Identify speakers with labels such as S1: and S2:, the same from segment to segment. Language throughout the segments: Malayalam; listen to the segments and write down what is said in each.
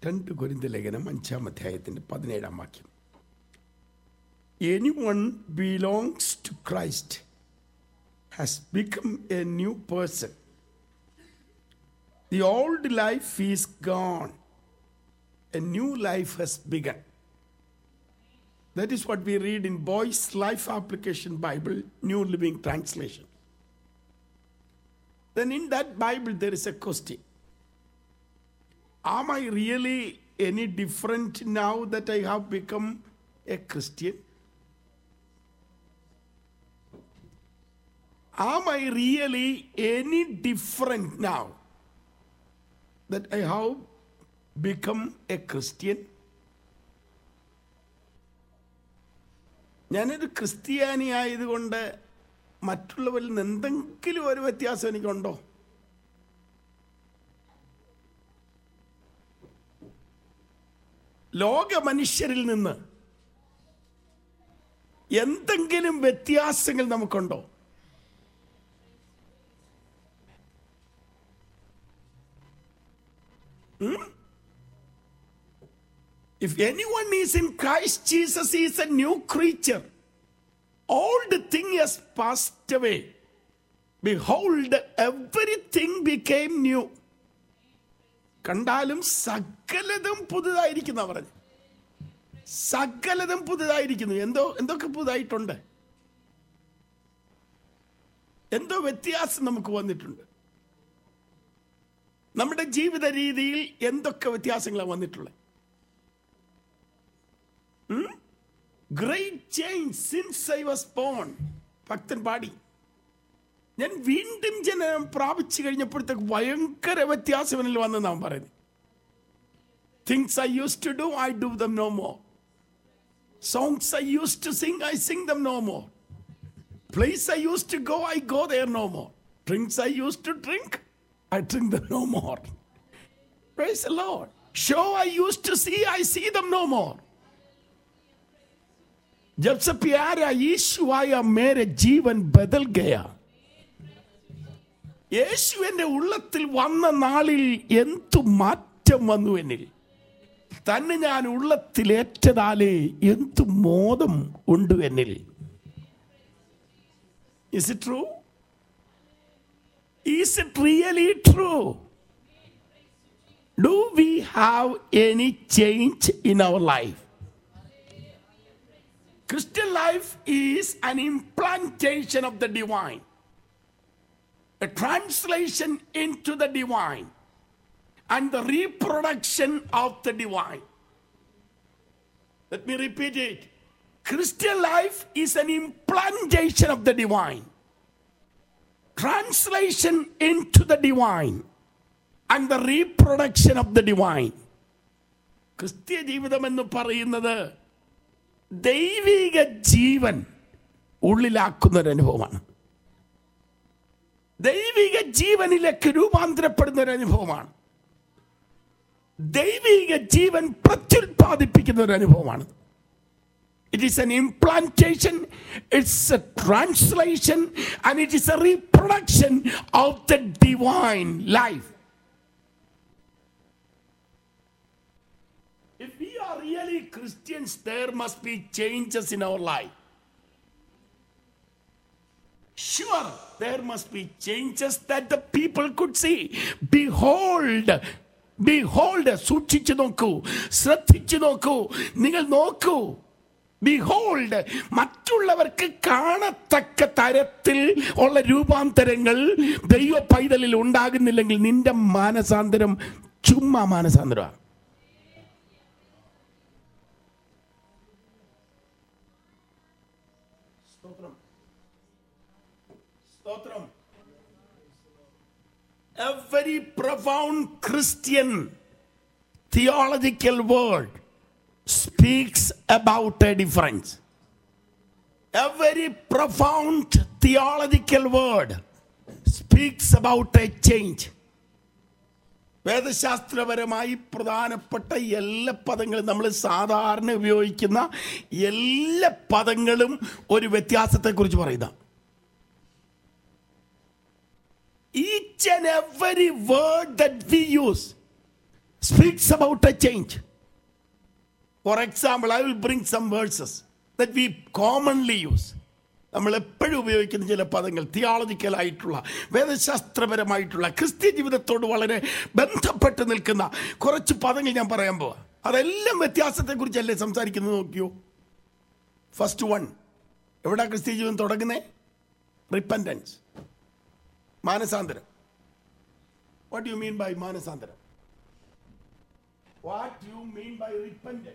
S1: രണ്ട് കുരിന്ത ലേഖനം അഞ്ചാം അധ്യായത്തിൻ്റെ പതിനേഴാം വാക്യം any one belongs to Christ has become a new person the old life is gone a new life has begun That is what we read in Boy's Life Application Bible, New Living Translation. Then in that Bible, there is a question Am I really any different now that I have become a Christian? Am I really any different now that I have become a Christian? ഞാനൊരു ക്രിസ്ത്യാനി ആയതുകൊണ്ട് മറ്റുള്ളവരിൽ നിന്ന് എന്തെങ്കിലും ഒരു വ്യത്യാസം എനിക്കുണ്ടോ ലോക മനുഷ്യരിൽ നിന്ന് എന്തെങ്കിലും വ്യത്യാസങ്ങൾ നമുക്കുണ്ടോ If anyone is in Christ Jesus, he is a new creature. Old thing has passed away. Behold, everything became new. കണ്ടാലും സകലതും പുതുതായിരിക്കുന്ന പറഞ്ഞു സകലതും പുതുതായിരിക്കുന്നു എന്തോ എന്തൊക്കെ പുതുതായിട്ടുണ്ട് എന്തോ വ്യത്യാസം നമുക്ക് വന്നിട്ടുണ്ട് നമ്മുടെ ജീവിത രീതിയിൽ എന്തൊക്കെ വ്യത്യാസങ്ങളാണ് വന്നിട്ടുള്ളത് great change since I was born ഭക്തൻ പാടി ഞാൻ വീണ്ടും ജനനം പ്രാപിച്ചു കഴിഞ്ഞപ്പോഴത്തേക്ക് ഭയങ്കര വ്യത്യാസം എന്നിൽ വന്നെന്ന് അവൻ പറയുന്നത് things I used to do I do them no more songs I used to sing I sing them no more places I used to go I go there no more drinks I used to drink I drink them no more Praise the Lord. Show I used to see, I see them no more. जब से प्यारा यीशु आया मेरे जीवन बदल गया യേശു എന്റെ ഉള്ളത്തിൽ വന്ന നാളിൽ എന്തു മാറ്റം വന്നു എന്നിൽ തന്നെ ഞാൻ ഉള്ളത്തിലേറ്റതാലേ എന്തു മോദം ഉണ്ട് എന്നിൽ is it true is it really true do we have any change in our life Christian life is an implantation of the divine, a translation into the divine, and the reproduction of the divine. Let me repeat it. Christian life is an implantation of the divine, translation into the divine, and the reproduction of the divine. ക്രിസ്ത്യ ജീവിതം എന്ന് പറയുന്നത് ദൈവിക ജീവൻ ഉള്ളിലാക്കുന്ന ഒരു അനുഭവമാണ് ദൈവിക ജീവനിലേക്ക് രൂപാന്തരപ്പെടുന്ന ഒരു അനുഭവമാണ് ദൈവിക ജീവൻ പ്രത്യുൽപാദിപ്പിക്കുന്ന ഒരു അനുഭവമാണ് it is an implantation it's a translation and it is a reproduction of the divine life If we are really Christians, there must be changes in our life. Sure, there must be changes that the people could see. Behold, behold, സൂക്ഷിച്ചു നോക്കൂ ശ്രദ്ധിച്ചു നോക്കൂ നിങ്ങൾ നോക്കൂ ബിഹോൾഡ് മറ്റുള്ളവർക്ക് കാണത്തക്ക തരത്തിൽ ഉള്ള രൂപാന്തരങ്ങൾ ദൈവ പൈതലിൽ ഉണ്ടാകുന്നില്ലെങ്കിൽ നിന്റെ മാനസാന്തരം ചുമ്മാ മാനസാന്തരമാണ് സ്തോത്രം സ്തോത്രം every profound Christian theological word speaks about a difference. Every profound theological word speaks about a change. വേദശാസ്ത്രപരമായി പ്രധാനപ്പെട്ട എല്ലാ പദങ്ങളും നമ്മൾ സാധാരണ ഉപയോഗിക്കുന്ന എല്ലാ പദങ്ങളും ഒരു വ്യത്യാസത്തെക്കുറിച്ച് പറയുന്ന each and every word that we use speaks about a change. For example, I will bring some verses that we commonly use. നമ്മൾ എപ്പോഴും ഉപയോഗിക്കുന്ന ചില പദങ്ങൾ തിയോളജിക്കൽ ആയിട്ടുള്ള വേദശാസ്ത്രപരമായിട്ടുള്ള ക്രിസ്ത്യ ജീവിതത്തോട് വളരെ ബന്ധപ്പെട്ട് നിൽക്കുന്ന കുറച്ച് പദങ്ങൾ ഞാൻ പറയാൻ പോവാ അതെല്ലാം വ്യത്യാസത്തെക്കുറിച്ചല്ലേ സംസാരിക്കുന്നത് നോക്കിയോ ഫസ്റ്റ് വൺ എവിടാ ക്രിസ്ത്യ ജീവിതം തുടങ്ങുന്നേ റിപ്പൻറ്റൻസ് മാനസാന്തരം വാട്ട് യു മീൻ ബൈ മാനസാന്തരം what you mean by repentance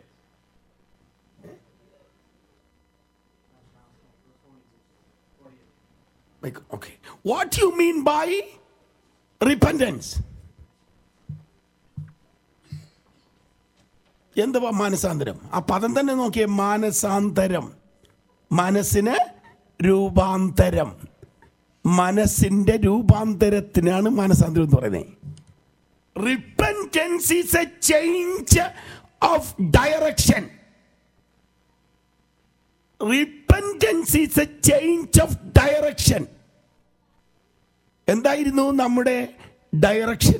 S1: Okay. What you mean by repentance? എന്തുവാ മാനസാന്തരം ആ പദം തന്നെ നോക്കിയേ മാനസാന്തരം മനസ്സിന് രൂപാന്തരം മനസ്സിന്റെ രൂപാന്തരത്തിനാണ് മാനസാന്തരം എന്ന് പറയുന്നത് repentance is a change of direction repentance is a change of direction എന്തായിരുന്നു നമ്മുടെ ഡയറക്ഷൻ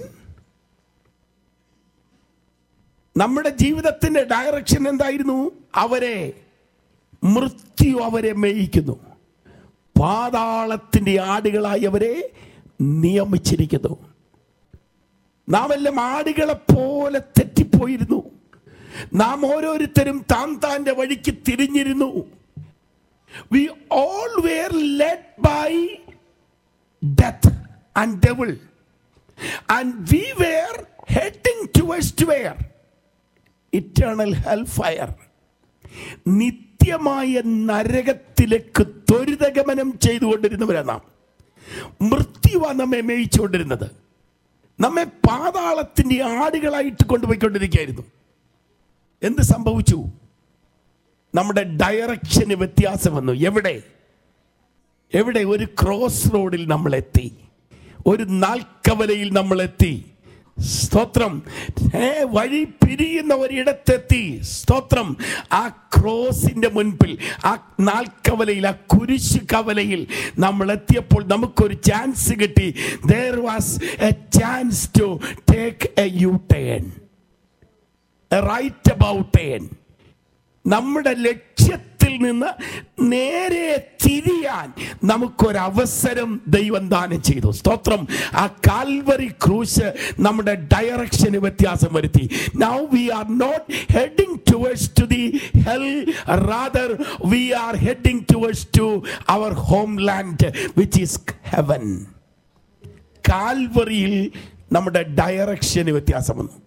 S1: നമ്മുടെ ജീവിതത്തിന്റെ ഡയറക്ഷൻ എന്തായിരുന്നു അവരെ മൃത്യു അവരെ മേയിക്കുന്നു പാതാളത്തിന്റെ ആടുകളായി അവരെ നിയമിച്ചിരിക്കുന്നു നാം എല്ലാം ആടുകളെ പോലെ തെറ്റിപ്പോയിരുന്നു നാം ഓരോരുത്തരും താൻ താന്റെ വഴിക്ക് തിരിഞ്ഞിരുന്നു we all were led by death and devil and we were heading towards where eternal hell fire നിത്യമായ നരകത്തിലേക്ക് ത്വരിതഗമനം ചെയ്തുകൊണ്ടിരുന്നവരാണ് നാം മൃത്യുവാ നമ്മെ മേയിച്ചുകൊണ്ടിരുന്നത് നമ്മെ പാതാളത്തിന്റെ ആടുകളായിട്ട് കൊണ്ടുപോയിക്കൊണ്ടിരിക്കുകയായിരുന്നു എന്ത് സംഭവിച്ചു നമ്മുടെ ഡയറക്ഷന് വ്യത്യാസം വന്നു എവിടെ എവിടെ ഒരു ക്രോസ് റോഡിൽ നമ്മൾ എത്തി ഒരു നാൽക്കവലയിൽ നമ്മൾ എത്തി സ്തോത്രം ഏ, വഴി പിരിയുന്ന ഒരിടത്തെത്തി സ്തോത്രം ആ ക്രോസിന്റെ മുൻപിൽ ആ നാൽക്കവലയിൽ ആ കുരിശ് കവലയിൽ നമ്മൾ എത്തിയപ്പോൾ നമുക്കൊരു ചാൻസ് കിട്ടി there was a chance to take a U turn right about turn നമ്മുടെ ലക്ഷ്യത്തിൽ നിന്ന് നേരെ തിരിയാൻ നമുക്കൊരവസരം ദൈവം ദാനം ചെയ്തു സ്തോത്രം ആ കാൽവറി ക്രൂശ് നമ്മുടെ ഡയറക്ഷന് വ്യത്യാസം വരുത്തി now we are not heading towards to the hell rather we are heading towards to our home land which is heaven കാൽവറിയിൽ നമ്മുടെ ഡയറക്ഷന് വ്യത്യാസം വന്നു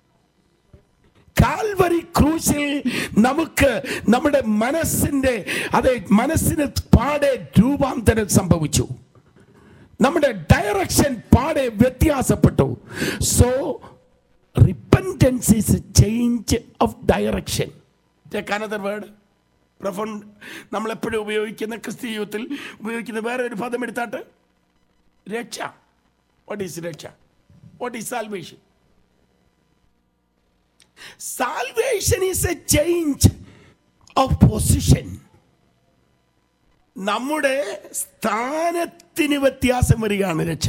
S1: കാൽവരി ക്രൂശിൽ നമുക്ക് നമ്മുടെ മനസ്സിന്റെ അതെ മനസ്സിന് പാടെ രൂപാന്തരം സംഭവിച്ചു നമ്മുടെ ഡയറക്ഷൻ പാടെ വ്യത്യാസപ്പെട്ടു so repentance is a change of direction another word profound നമ്മൾ എപ്പോഴും ഉപയോഗിക്കുന്ന ക്രിസ്ത്യ ജീവിതത്തിൽ ഉപയോഗിക്കുന്ന വേറെ ഒരു പദം എടുത്താട്ട് രക്ഷ വാട്ട് ഈസ് രക്ഷ what is salvation salvation is a change of position നമ്മുടെ സ്ഥാനത്തിന് വ്യത്യാസം വരികയാണ് രക്ഷ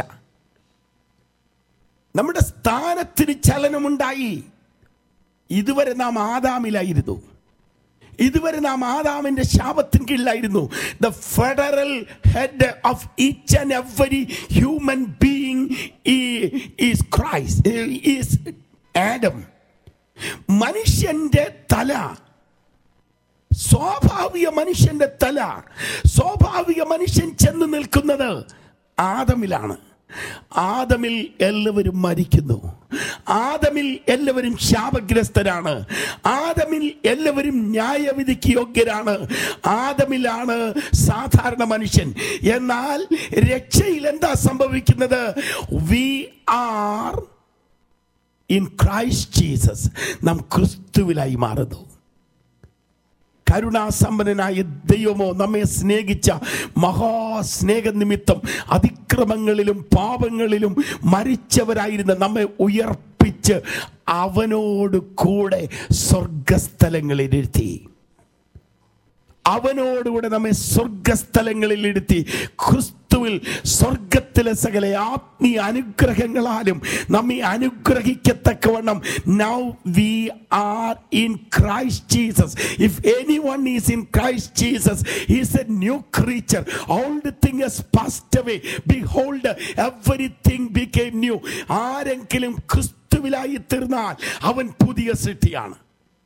S1: നമ്മുടെ സ്ഥാനത്തിന് ചലനമുണ്ടായി ഇതുവരെ നാം ആദാമിലായിരുന്നു ഇതുവരെ നാം ആദാമിന്റെ ശാപത്തിന് കീഴിലായിരുന്നു the federal head of each and every human being is Christ is Adam മനുഷ്യന്റെ തല സ്വാഭാവിക മനുഷ്യന്റെ തല സ്വാഭാവിക മനുഷ്യൻ ചെന്ന് നിൽക്കുന്നത് ആദമിലാണ് ആദമിൽ എല്ലാവരും മരിക്കുന്നു ആദമിൽ എല്ലാവരും ശാപഗ്രസ്തരാണ് ആദമിൽ എല്ലാവരും ന്യായവിധിക്ക് യോഗ്യരാണ് ആദമിലാണ് സാധാരണ മനുഷ്യൻ എന്നാൽ രക്ഷയിൽ എന്താ സംഭവിക്കുന്നത് we are in Christ Jesus നാം ക്രിസ്തുവിലായി മാറുന്നു കരുണാസമ്പന്നനായ ദൈവമോ നമ്മെ സ്നേഹിച്ച മഹാസ്നേഹ നിമിത്തം അതിക്രമങ്ങളിലും പാപങ്ങളിലും മരിച്ചവരായിരുന്ന നമ്മെ ഉയർപ്പിച്ച് അവനോട് കൂടെ സ്വർഗസ്ഥലങ്ങളിൽ ഇരുത്തി അവനോടുകൂടെ നമ്മെ സ്വർഗസ്ഥലങ്ങളിൽ ഇരുത്തി ക്രിസ്തുവിൽ സ്വർഗത്തിലെ സകല ആത്മീയ അനുഗ്രഹങ്ങളാലും നമ്മെ അനുഗ്രഹിക്കത്തക്കവണ്ണം now we are in Christ Jesus if any one is in Christ Jesus is a new creature old thing has passed away behold everything became new ആരെങ്കിലും ക്രിസ്തുവിലായി തീർന്നാൽ അവൻ പുതിയ സൃഷ്ടിയാണ്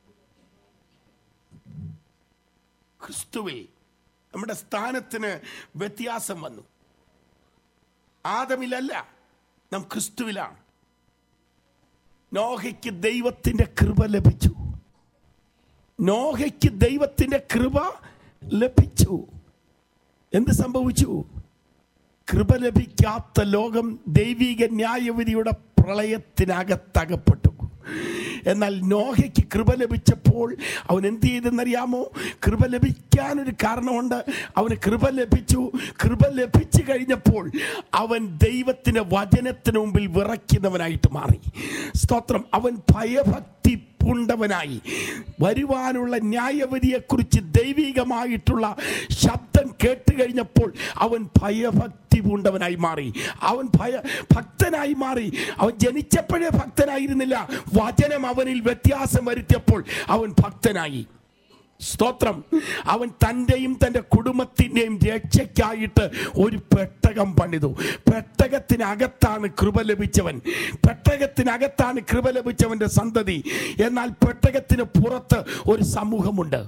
S1: ക്രിസ്തുവിൽ നമ്മുടെ സ്ഥാനത്തിന് വ്യത്യാസം വന്നു ആദമിലല്ല നാം ക്രിസ്തുവിലാണ് നോഹയ്ക്ക് ദൈവത്തിന്റെ കൃപ ലഭിച്ചു നോഹയ്ക്ക് ദൈവത്തിന്റെ കൃപ ലഭിച്ചു എന്ത് സംഭവിച്ചു കൃപ ലഭിക്കാത്ത ലോകം ദൈവിക ന്യായവിധിയുടെ പ്രളയത്തിനകത്തകപ്പെട്ടു എന്നാൽ നോഹയ്ക്ക് കൃപ ലഭിച്ചപ്പോൾ അവൻ എന്ത് ചെയ്തെന്നറിയാമോ കൃപ ലഭിക്കാനൊരു കാരണമുണ്ട് അവന് കൃപ ലഭിച്ചു കൃപ ലഭിച്ചു കഴിഞ്ഞപ്പോൾ അവൻ ദൈവത്തിൻ്റെ വചനത്തിന് മുമ്പിൽ വിറയ്ക്കുന്നവനായിട്ട് മാറി സ്തോത്രം അവൻ ഭയഭക്തി പൂണ്ടവനായി വരുവാനുള്ള ന്യായവിധിയെക്കുറിച്ച് ദൈവികമായിട്ടുള്ള ശബ്ദം കേട്ട് കഴിഞ്ഞപ്പോൾ അവൻ ഭയഭക്തി പൂണ്ടവനായി മാറി അവൻ ഭയ ഭക്തനായി മാറി അവൻ ജനിച്ചപ്പോഴേ ഭക്തനായിരുന്നില്ല വചനം അവനിൽ വ്യത്യാസം വരുത്തിയപ്പോൾ അവൻ ഭക്തനായി സ്തോത്രം അവൻ തൻ്റെയും തൻ്റെ കുടുംബത്തിൻ്റെയും രക്ഷയ്ക്കായിട്ട് ഒരു പെട്ടകം പണിതു പെട്ടകത്തിനകത്താണ് കൃപ ലഭിച്ചവൻ പെട്ടകത്തിനകത്താണ് കൃപ ലഭിച്ചവൻ്റെ സന്തതി എന്നാൽ പെട്ടകത്തിന് പുറത്ത് ഒരു സമൂഹമുണ്ട്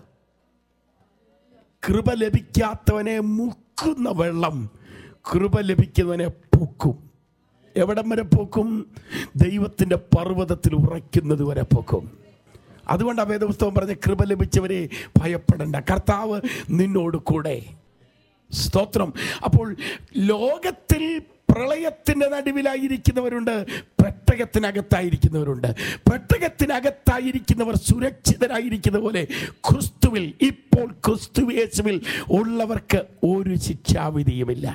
S1: കൃപ ലഭിക്കാത്തവനെ മുക്കുന്ന വെള്ളം കൃപ ലഭിക്കുന്നവനെ പൊക്കും എവിടം വരെ പോക്കും ദൈവത്തിൻ്റെ പർവ്വതത്തിൽ ഉറയ്ക്കുന്നത് വരെ പോക്കും അതുകൊണ്ടാണ് വേദപുസ്തകം പറഞ്ഞ കൃപ ലഭിച്ചവരെ ഭയപ്പെടേണ്ട കർത്താവ് നിന്നോട് കൂടെ സ്തോത്രം അപ്പോൾ ലോകത്തിൽ പ്രളയത്തിന്റെ നടുവിലായിരിക്കുന്നവരുണ്ട് പെട്ടകത്തിനകത്തായിരിക്കുന്നവരുണ്ട് പെട്ടകത്തിനകത്തായിരിക്കുന്നവർ സുരക്ഷിതരായിരിക്കുന്ന പോലെ ക്രിസ്തുവിൽ ഇപ്പോൾ ക്രിസ്തു യേശുവിൽ ഉള്ളവർക്ക് ഒരു ശിക്ഷാവിധിയുമില്ല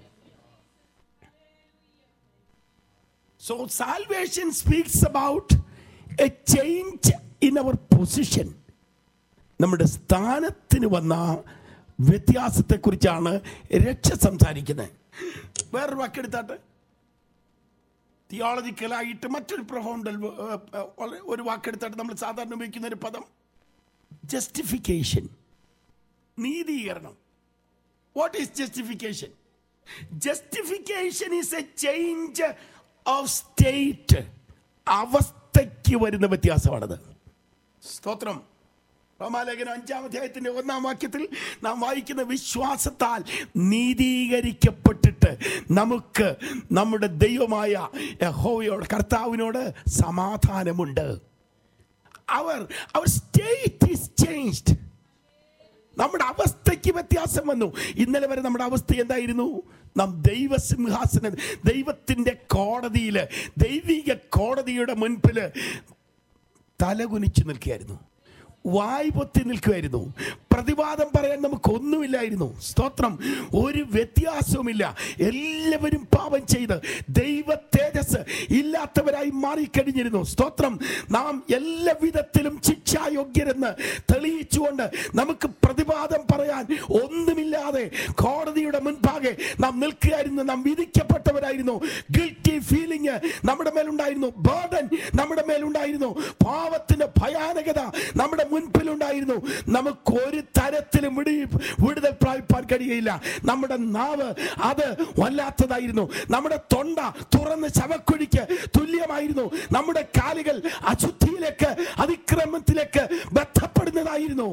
S1: so salvation speaks about a change in our position നമ്മുടെ സ്ഥാനത്തിന് വന്ന വ്യത്യാസത്തെക്കുറിച്ചാണ് രക്ഷ സംസാരിക്കുന്നത് വേറൊരു വാക്കെടുത്താട്ട് തിയോളജിക്കലായിട്ട് മറ്റൊരു പ്രൊഫൗണ്ടൽ ഒരു വാക്കെടുത്താട്ട് നമ്മൾ സാധാരണ ഉപയോഗിക്കുന്ന ഒരു പദം ജസ്റ്റിഫിക്കേഷൻ നീതീകരണം what is justification justification is a change of state അവസ്ഥയ്ക്ക് വരുന്ന വ്യത്യാസമാണത് സ്തോത്രം റോമാലേഖനം അഞ്ചാം അധ്യായത്തിന്റെ ഒന്നാം വാക്യത്തിൽ നാം വായിക്കുന്ന വിശ്വാസത്താൽ നീതീകരിക്കപ്പെട്ടിട്ട് നമുക്ക് നമ്മുടെ ദൈവമായ യഹോവയോട് കർത്താവിനോട് സമാധാനമുണ്ട് our our state is changed നമ്മുടെ അവസ്ഥയ്ക്ക് വ്യത്യാസം വന്നു ഇന്നലെ വരെ നമ്മുടെ അവസ്ഥ എന്തായിരുന്നു നാം ദൈവസിംഹാസന ദൈവത്തിൻ്റെ കോടതിയിൽ ദൈവിക കോടതിയുടെ മുൻപിൽ തലകുനിച്ച് നിൽക്കുകയായിരുന്നു വായ് പൊത്തി നിൽക്കുമായിരുന്നു പ്രതിവാദം പറയാൻ നമുക്ക് ഒന്നുമില്ലായിരുന്നു സ്തോത്രം ഒരു വ്യത്യാസവുമില്ല എല്ലാവരും പാപം ചെയ്ത് ദൈവ തേജസ് ഇല്ലാത്തവരായി മാറിക്കഴിഞ്ഞിരുന്നു സ്തോത്രം നാം എല്ലാ വിധത്തിലും ശിക്ഷായോഗ്യരെന്ന് തെളിയിച്ചുകൊണ്ട് നമുക്ക് പ്രതിവാദം പറയാൻ ഒന്നുമില്ലാതെ കോടതിയുടെ മുൻപാകെ നാം നിൽക്കുകയായിരുന്നു നാം വിധിക്കപ്പെട്ടവരായിരുന്നു ഗിൽറ്റി ഫീലിംഗ് നമ്മുടെ മേലുണ്ടായിരുന്നു ബേർഡൻ നമ്മുടെ മേലുണ്ടായിരുന്നു പാവത്തിന്റെ ഭയാനകത നമ്മുടെ മുൻപിലുണ്ടായിരുന്നു നമുക്ക് ഒരു തരത്തിലും വിടി വിടുതൽ പ്രാപിപ്പാൻ കഴിയുകയില്ല നമ്മുടെ നാവ് അത് വല്ലാത്തതായിരുന്നു നമ്മുടെ തൊണ്ട തുറന്ന് ശവക്കുഴിക്ക് തുല്യമായിരുന്നു നമ്മുടെ കാലുകൾ അശുദ്ധിയിലേക്ക് അതിക്രമത്തിലേക്ക് ബന്ധപ്പെടുന്നതായിരുന്നു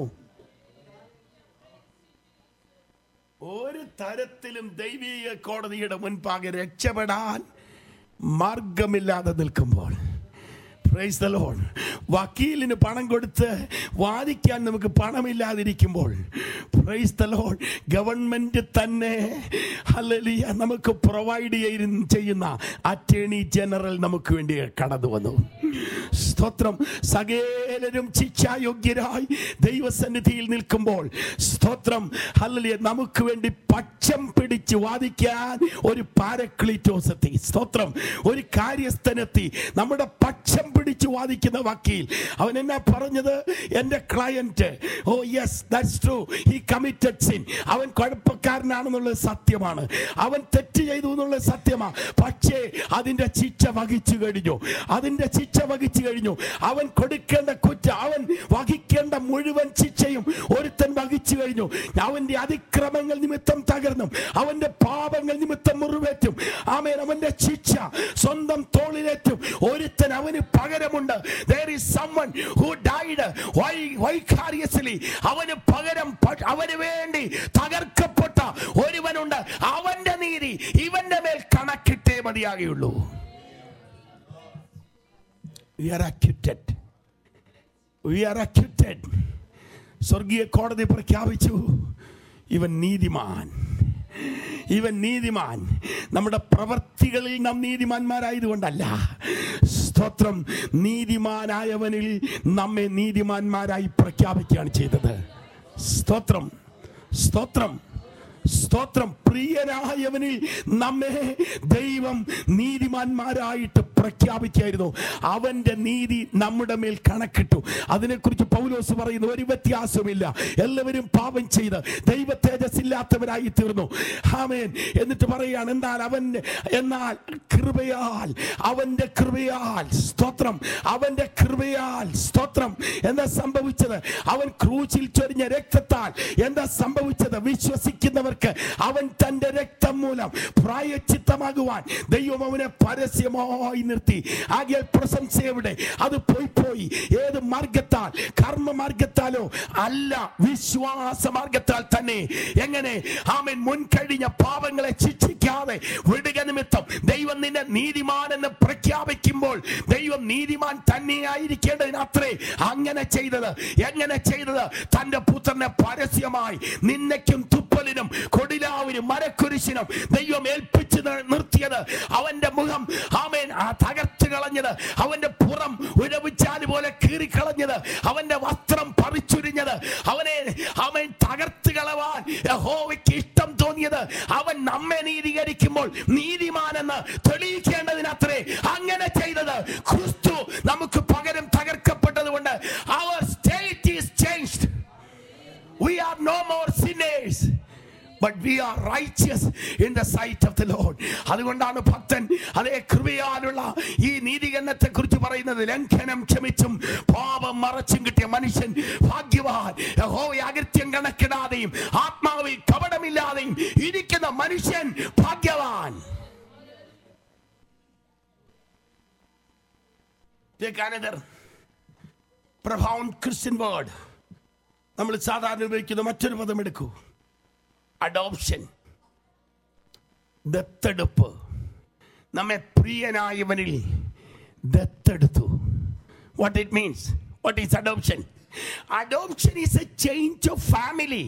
S1: ഒരു തരത്തിലും ദൈവീക കോടതിയുടെ മുൻപാകെ രക്ഷപ്പെടാൻ മാർഗമില്ലാതെ നിൽക്കുമ്പോൾ പ്രൈസ് ദ ലോഡ് വക്കീലിന് പണം കൊടുത്ത് വാദിക്കാൻ നമുക്ക് പണമില്ലാതിരിക്കുമ്പോൾ പ്രൈസ് ദ ലോഡ് ഗവൺമെന്റ് തന്നെ ഹല്ലേലൂയ നമുക്ക് പ്രൊവൈഡ് ചെയ്യുന്ന അറ്റേണി ജനറൽ നമുക്ക് വേണ്ടി കടന്നു വന്നു സ്തോത്രം സകേലരും ശിക്ഷായോഗ്യരായി ദൈവസന്നിധിയിൽ നിൽക്കുമ്പോൾ സ്തോത്രം ഹല്ലേലൂയ നമുക്ക് വേണ്ടി പച്ചം പിടിച്ച് വാദിക്കാൻ ഒരു പാരക്ലീറ്റോസെത്തി സ്തോത്രം ഒരു കാര്യസ്ഥനെത്തി നമ്മുടെ പക്ഷം പിടിച്ച് വാദിക്കുന്ന വക്കീൽ അവൻ എന്നാ പറഞ്ഞത് എൻ്റെ client oh yes that's true he committed sin അവൻ കുഴപ്പക്കാരനാണെന്നുള്ളത് സത്യമാണ് അവൻ തെറ്റ് ചെയ്തു എന്നുള്ളത് സത്യമാണ് പക്ഷേ അതിൻ്റെ ശിക്ഷ വഹിച്ചു കഴിഞ്ഞു അതിൻ്റെ ശിക്ഷ വഹിച്ചു കഴിഞ്ഞു അവൻ കൊടുക്കേണ്ട കുറ്റം അവൻ വഹിക്കേണ്ട മുഴുവൻ ശിക്ഷയും ഒരുത്തൻ വഹിച്ചു കഴിഞ്ഞു അവന്റെ അതിക്രമങ്ങൾ നിമിത്തം തകർന്നും അവന്റെ പാപങ്ങൾ നിമിത്തം മുറിവേറ്റും ആമേൻ അവന്റെ ശിക്ഷ സ്വന്തം തോളിലേറ്റും ഒരുത്തൻ അവന് പകരമുണ്ട് there is someone who died vi- vicariously അവന് പകരം പ- അവന് വേണ്ടി തകർക്കപ്പെട്ട ഒരുവനുണ്ട് അവന്റെ നീതി ഇവന്റെ മേൽ കണക്കിട്ടേ മതിയാകുള്ളൂ We are acquitted. We are acquitted. സ്വർഗീയ കോടതി പ്രഖ്യാപിച്ചു ഇവൻ നീതിമാൻ ഇവൻ നീതിമാൻ നമ്മുടെ പ്രവർത്തികളിൽ നാം നീതിമാന്മാരായതുകൊണ്ടല്ല സ്തോത്രം നീതിമാനായവനിൽ നമ്മെ നീതിമാന്മാരായി പ്രഖ്യാപിക്കുകയാണ് ചെയ്തത് സ്തോത്രം സ്തോത്രം സ്തോത്രം പ്രിയനായവനിൽ നമ്മെ ദൈവം നീതിമാന്മാരായിട്ട് പ്രഖ്യാപിക്കായിരുന്നു അവന്റെ നീതി നമ്മുടെ മേൽ കണക്കിട്ടു അതിനെക്കുറിച്ച് പൗലോസ് പറയുന്നു ഒരു വ്യത്യാസമില്ല എല്ലാവരും പാപം ചെയ്ത് ദൈവ തേജസ്സില്ലാത്തവരായി തീർന്നു ആമേൻ എന്നിട്ട് പറയുകയാണ് എന്നാൽ അവൻ എന്നാൽ കൃപയാൽ അവന്റെ കൃപയാൽ സ്തോത്രം അവന്റെ കൃപയാൽ സ്തോത്രം എന്താ സംഭവിച്ചത് അവൻ ക്രൂശിൽ ചൊരിഞ്ഞ രക്തത്താൽ എന്താ സംഭവിച്ചത് വിശ്വസിക്കുന്നവർക്ക് അവൻ തന്റെ രക്തം മൂലം പ്രായച്ചിത്തമാകുവാൻ ദൈവം അവനെ പരസ്യമായി നിർത്തി ആകിയാൽ പ്രശംസ എവിടെ അത് പോയി പോയി ഏത് മാർഗത്താൽ കർമ്മ മാർഗത്താലോ അല്ല വിശ്വാസ മാർഗത്താൽ തന്നെ എങ്ങനെ ആമൻ മുൻകഴിഞ്ഞ പാപങ്ങളെ ശിക്ഷിക്കാതെ വിടുക നിമിത്തം ദൈവം നിന്നെ നീതിമാൻ എന്ന് പ്രഖ്യാപിക്കുമ്പോൾ ദൈവം നീതിമാൻ തന്നെയായിരിക്കേണ്ടതിന് അത്രേ അങ്ങനെ ചെയ്തത് എങ്ങനെ ചെയ്തത് തന്റെ പുത്രനെ പരസ്യമായി നിന്നയ്ക്കും തുപ്പലിനും കൊടിലാവിനും മരക്കുരിശിനും ദൈവം ഏൽപ്പിച്ചു നി- നിർത്തിയത് അവന്റെ മുഖം ആമേൻ ആ തകർത്ത് കളഞ്ഞത് അവന്റെ പുറം ഉഴവിച്ചാല് പോലെ കീറിക്കളഞ്ഞത് അവന്റെ വസ്ത്രം പറിച്ചുരിഞ്ഞത് അവനെ അവൻ തകർത്ത് കളവാൻ യഹോവയ്ക്ക് ഇഷ്ടം തോന്നിയത് അവൻ നമ്മെ നീതീകരിക്കുമ്പോൾ നീതിമാനെന്ന് തെളിയിക്കേണ്ടതിനത്രേ അങ്ങനെ ചെയ്തത് ക്രിസ്തു നമുക്ക് പകരം തകർക്കപ്പെട്ടത് കൊണ്ട് our state is changed we are no more sinners but we are righteous in the sight of the Lord അതുകൊണ്ടാണ് ഭക്തൻ അതേ കൃപയാലുള്ള ഈ നീതികരണത്തെ കുറിച്ച് പറയുന്നത് ലംഘനം ക്ഷമിച്ചും പാപം മറച്ചും കിട്ടിയ മനുഷ്യൻ ഭാഗ്യവാൻ യഹോവയെ അകൃത്യം കണക്കിടാതെയും ആത്മാവിൽ കപടമില്ലാതെയും ഇരിക്കുന്ന മനുഷ്യൻ ഭാഗ്യവാൻ Take another profound Christian word. നമ്മൾ സാധാരണ ഉപയോഗിക്കുന്ന മറ്റൊരു പദം എടുക്കൂ അഡോപ്ഷൻ ദത്തെടുപ്പ് നമ്മെ പ്രിയനായവനിൽ ദത്തെടുത്തു what it means what is adoption adoption is a change of family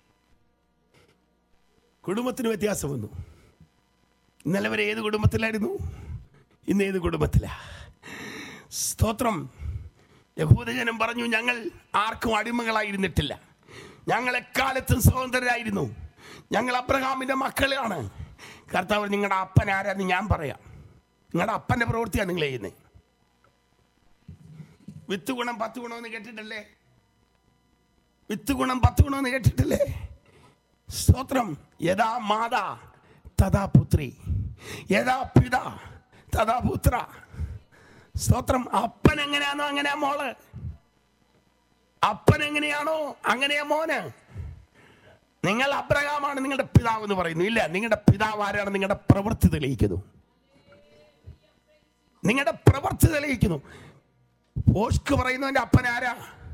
S1: കുടുംബത്തിന് വ്യത്യാസം വന്നു ഇന്നലെ വരെ ഏത് കുടുംബത്തിലായിരുന്നു ഇന്ന് ഏത് കുടുംബത്തിലാ സ്തോത്രം യഹൂദജനം പറഞ്ഞു ഞങ്ങൾ ആർക്കും അടിമകളായിരുന്നിട്ടില്ല ഞങ്ങൾ എക്കാലത്തും സ്വതന്ത്രരായിരുന്നു ഞങ്ങൾ അബ്രഹാമിന്റെ മക്കളാണ് കർത്താവ് നിങ്ങളുടെ അപ്പൻ ആരാന്ന് ഞാൻ പറയാം നിങ്ങളുടെ അപ്പന്റെ പ്രവൃത്തിയാണ് നിങ്ങൾ ചെയ്യുന്നത് വിത്ത് ഗുണം പത്ത് ഗുണമെന്ന് കേട്ടിട്ടല്ലേ വിത്ത് ഗുണം പത്ത് ഗുണമെന്ന് കേട്ടിട്ടില്ലേ സ്തോത്രം യഥാ മാതാ തഥാ പുത്രി യഥാ പിത തഥാ പുത്ര സ്തോത്രം അപ്പൻ എങ്ങനെയാണോ അങ്ങനെയാ മോള് അപ്പൻ എങ്ങനെയാണോ അങ്ങനെയാ മോന് നിങ്ങൾ അബ്രഹാമാണ് നിങ്ങളുടെ പിതാവ് എന്ന് പറയുന്നു ഇല്ല നിങ്ങളുടെ പിതാവ് ആരാണ് നിങ്ങളുടെ പ്രവൃത്തി തെളിയിക്കുന്നു നിങ്ങളുടെ പ്രവൃത്തി തെളിയിക്കുന്നു പോസ്ക് പറയുന്നവന്റെ അപ്പൻ ആരാ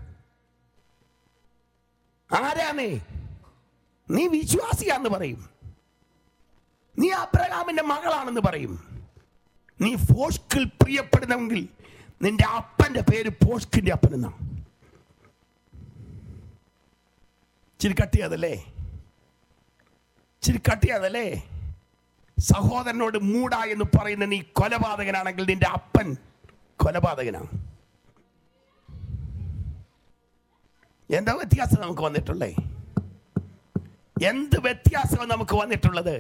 S1: ആരാ നീ നീ വിശ്വാസിയാന്ന് പറയും നീ അബ്രഹാമിന്റെ മകളാണെന്ന് പറയും നീ ഫോഷ്കിൽ പ്രിയപ്പെടുന്നെങ്കിൽ നിന്റെ അപ്പന്റെ പേര് പോഷ്കിന്റെ അപ്പൻ എന്നാ ചിരി കട്ടിയതല്ലേ ചിരി കട്ടിയതല്ലേ സഹോദരനോട് മൂട എന്ന് പറയുന്ന നീ കൊലപാതകനാണെങ്കിൽ നിന്റെ അപ്പൻ കൊലപാതകനാണ് എന്താ വ്യത്യാസം നമുക്ക് വന്നിട്ടുള്ളേ എന്ത് വ്യത്യാസമാണ് നമുക്ക് വന്നിട്ടുള്ളത്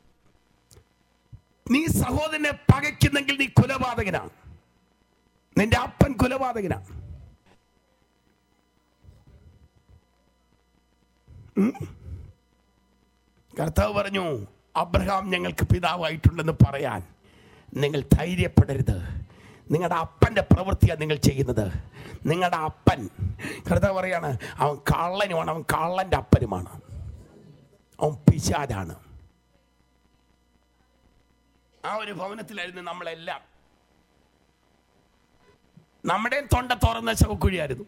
S1: നീ സഹോദരനെ പകയ്ക്കുന്നെങ്കിൽ നീ കൊലപാതകനാണ് നിന്റെ അപ്പൻ കൊലപാതകനാണ് ഉം? കർത്താവ് പറഞ്ഞു അബ്രഹാം ഞങ്ങൾക്ക് പിതാവായിട്ടുണ്ടെന്ന് പറയാൻ നിങ്ങൾ ധൈര്യപ്പെടരുത് നിങ്ങളുടെ അപ്പൻ്റെ പ്രവൃത്തിയാണ് നിങ്ങൾ ചെയ്യുന്നത് നിങ്ങളുടെ അപ്പൻ കർത്താവ് പറയാണ് അവൻ കള്ളനുമാണ് അവൻ കള്ളൻ്റെ അപ്പനുമാണ് അവൻ പിശാചാണ് ആ ഒരു ഭവനത്തിലായിരുന്നു നമ്മളെല്ലാം നമ്മുടെ തൊണ്ട തുറന്ന ശവക്കുഴിയായിരുന്നു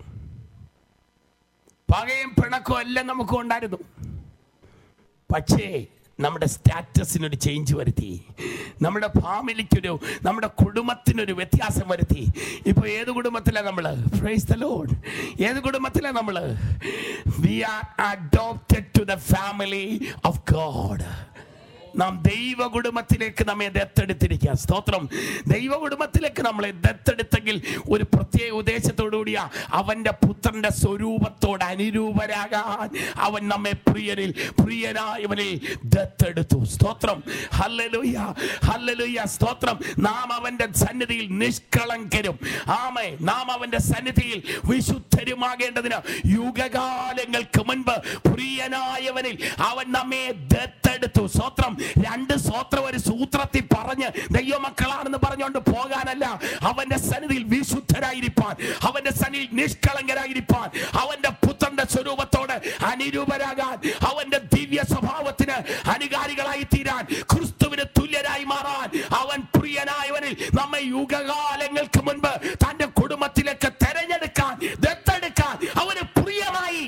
S1: പകയും പിണക്കവും എല്ലാം നമുക്കും ഉണ്ടായിരുന്നു പക്ഷേ നമ്മുടെ സ്റ്റാറ്റസിനൊരു ചേഞ്ച് വരുത്തി നമ്മുടെ ഫാമിലിക്കൊരു നമ്മുടെ കുടുംബത്തിനൊരു വ്യത്യാസം വരുത്തി ഇപ്പോൾ ഏത് കുടുംബത്തിലാണ് നമ്മൾ പ്രൈസ് ദ ലോഡ് ഏത് കുടുംബത്തിലാണ് നമ്മൾ we are adopted to the family of God നാം ദൈവ കുടുംബത്തിലേക്ക് നമ്മെ ദത്തെടുത്തിരിക്കുക സ്തോത്രം ദൈവ കുടുംബത്തിലേക്ക് നമ്മളെ ദത്തെടുത്തെങ്കിൽ ഒരു പ്രത്യേക ഉദ്ദേശത്തോടുകൂടിയ അവന്റെ പുത്രന്റെ സ്വരൂപത്തോട് അനുരൂപരാകാൻ അവൻ നമ്മെ പ്രിയരിൽ പ്രിയനായവനിൽ ദത്തെടുത്തു സ്തോത്രം ഹല്ലലുയ്യ ഹല്ലലുയ്യ സ്തോത്രം നാം അവന്റെ സന്നിധിയിൽ നിഷ്കളങ്കരും ആമേ നാം അവന്റെ സന്നിധിയിൽ വിശുദ്ധരുമാകേണ്ടതിന് യുഗകാലങ്ങൾക്ക് മുൻപ് പ്രിയനായവനിൽ അവൻ നമ്മെ ദത്തെടുത്തു സ്തോത്രം രണ്ട് സ്തോത്രം ഒരു സൂത്രത്തിൽ പറഞ്ഞ് ദൈവമക്കളാണെന്ന് പറഞ്ഞുകൊണ്ട് പോകാനല്ല അവന്റെ സന്നിധിയിൽ വിശുദ്ധരായിരിക്കാൻ അവന്റെ സന്നിധിയിൽ നിഷ്കളങ്കരായിരിക്കാൻ അവന്റെ പുത്രന്റെ സ്വരൂപത്തോട് അനുരൂപരാകാൻ അവന്റെ ദിവ്യ സ്വഭാവത്തിന് അനുകാരികളായി തീരാൻ ക്രിസ്തുവിന് തുല്യരായി മാറാൻ അവൻ പ്രിയനായവനിൽ നമ്മെ യുഗകാലങ്ങൾക്ക് മുൻപ് തന്റെ കുടുംബത്തിലേക്ക് തെരഞ്ഞെടുക്കാൻ ദത്തെടുക്കാൻ അവന് പ്രിയമായി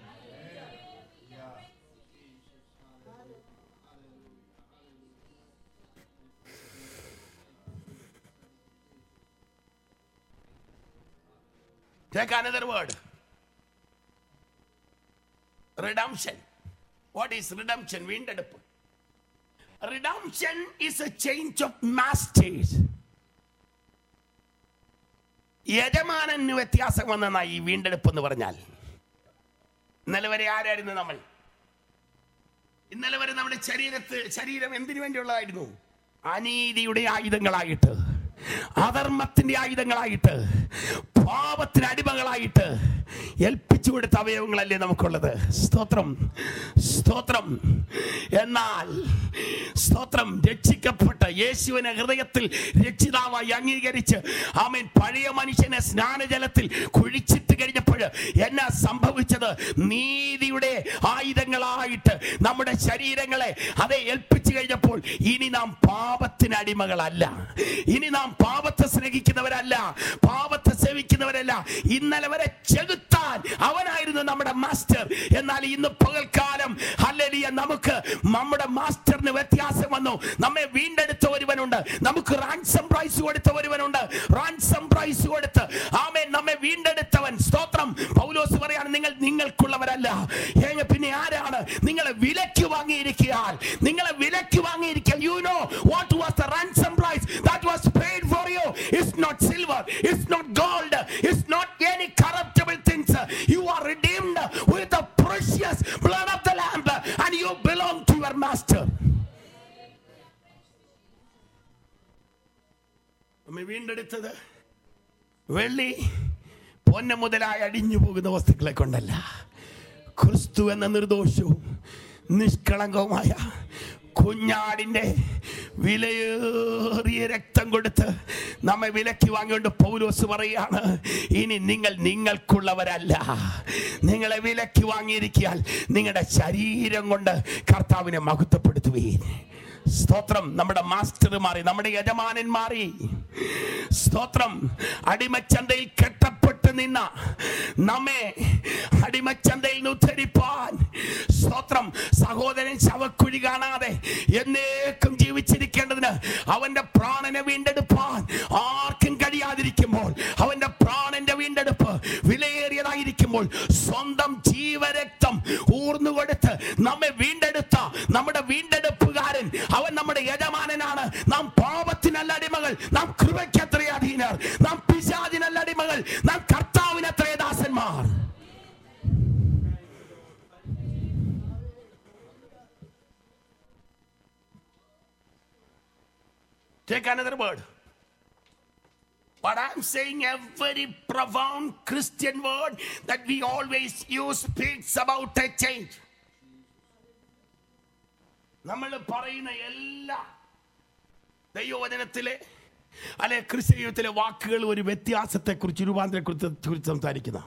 S1: Take another word. Redemption. What is redemption? വീണ്ടെടുപ്പ് Redemption is a change of masters. യജമാനന് വ്യത്യാസം വന്നെന്നാ ഈ വീണ്ടെടുപ്പ് എന്ന് പറഞ്ഞാൽ ഇന്നലെ വരെ ആരായിരുന്നു നമ്മൾ ഇന്നലെ വരെ നമ്മുടെ ശരീരത്ത് ശരീരം എന്തിനു വേണ്ടിയുള്ളതായിരുന്നു അനീതിയുടെ ആയുധങ്ങളായിട്ട് അധർമ്മത്തിന്റെ ആയുധങ്ങളായിട്ട് പാപത്തിന് അടിമകളായിട്ട് ഏൽപ്പിച്ചു കൊടുത്ത അവയവങ്ങളല്ലേ നമുക്കുള്ളത് സ്തോത്രം സ്തോത്രം എന്നാൽ സ്തോത്രം രക്ഷിക്കപ്പെട്ട യേശുവിനെ ഹൃദയത്തിൽ രക്ഷിതാവായി അംഗീകരിച്ച് ആമേൻ പഴയ മനുഷ്യനെ സ്നാനജലത്തിൽ കുഴിച്ചിട്ട് കഴിഞ്ഞപ്പോൾ എന്നാ സംഭവിച്ചത് നീതിയുടെ ആയുധങ്ങളായിട്ട് നമ്മുടെ ശരീരങ്ങളെ അതെ ഏൽപ്പിച്ചു കഴിഞ്ഞപ്പോൾ ഇനി നാം പാപത്തിന് അടിമകളല്ല ഇനി നാം പാപത്തെ സ്നേഹിക്കുന്നവരല്ല പാപത്തെ സേവിക്കുന്നവരല്ല ഇന്നലെ വരെ ചെകുത്താൻ അവനായിരുന്നു നമ്മുടെ മാസ്റ്റർ എന്നാൽ ഇന്ന് പകൽക്കാലം ഹല്ലേലൂയ നമുക്ക് നമ്മുടെ മാസ്റ്ററിന് വ്യത്യാസം വന്നു നമ്മെ വീണ്ടെടുത്ത ഒരുവനുണ്ട് നമുക്ക് റാൻസം പ്രൈസ് കൊടുത്ത ഒരുവനുണ്ട് റാൻസം പ്രൈസ് കൊടുത്ത് ആമേൻ നമ്മെ വീണ്ടെടുത്തവൻ സ്തോത്രം പൗലോസ് പറയാണ് നിങ്ങൾ നിങ്ങൾക്കുള്ളവരല്ല ഏങ്ങ പിന്നെ ആരാണ് നിങ്ങളെ വിലക്ക് വാങ്ങിയിരിക്കാൻ നിങ്ങളെ വിലക്ക് വാങ്ങിയിരിക്കാൻ you know what was the ransom price that was paid for you it's not silver it's not gold it's not any corruptible things you are redeemed with the precious blood of the lamb and you belong to your master നമ്മെ വീണ്ടെടുത്തത് വെള്ളി പൊന്ന മുതലായി അടിഞ്ഞു പോകുന്ന വസ്തുക്കളെ കൊണ്ടല്ല ക്രിസ്തു എന്ന നിർദോഷവും നിഷ്കളങ്കവുമായ കുഞ്ഞാടിന്റെ വിലയേറിയ രക്തം കൊടുത്ത് നമ്മെ വിലക്കി വാങ്ങിക്കൊണ്ട് പൗലോസ് പറയാണ് ഇനി നിങ്ങൾ നിങ്ങൾക്കുള്ളവരല്ല നിങ്ങളെ വിലക്കി വാങ്ങിയിരിക്കാൻ നിങ്ങളുടെ ശരീരം കൊണ്ട് കർത്താവിനെ മഹത്വപ്പെടുത്തുകയും സ്തോത്രം നമ്മുടെ മാസ്റ്റർ മാറി നമ്മുടെ യജമാനൻ മാറി സ്തോത്രം അടിമച്ചന്തയിൽ കെട്ടപ്പെട്ട് നിന്ന നമ്മെ അടിമച്ചന്തയിൽ നിന്ന് ഉദ്ധരിപ്പാൻ സ്തോത്രം സഹോദരൻ ശവക്കുഴി കാണാതെ എന്നേക്കും ജീവിച്ചിരിക്കേണ്ടതിന് അവന്റെ പ്രാണനെ വീണ്ടെടുപ്പാൻ ആർക്കും കഴിയാതിരിക്കുമ്പോൾ അവന്റെ പ്രാണന്റെ വീണ്ടെടുപ്പ് വിലയേറിയതായിരിക്കുമ്പോൾ സ്വന്തം ജീവരക്തം ഊർന്നുകൊടുത്ത് നമ്മെ വീണ്ടെടുത്ത നമ്മുടെ വീണ്ടെടുപ്പുകാരൻ അവൻ നമ്മുടെ യജമാനനാണ് നാം പാപത്തിനല്ല അടിമകൾ നാം കൃപയ്ക്കത്ര അധീനർ നാം നാം കർത്താവിന് അത്രേ ദാസന്മാർ Take another word. But I'm saying a very profound Christian word that we always use speaks about a change. നമ്മൾ പറയുന്ന എല്ലാ ദൈവവചനത്തിലെ അല്ലെ ക്രിസ്തീയത്തിലെ വാക്കുകൾ ഒരു വ്യത്യാസത്തെക്കുറിച്ച് രൂപാന്തരക്കുറിച്ച് കുറിച്ച് സംസാരിക്കുന്ന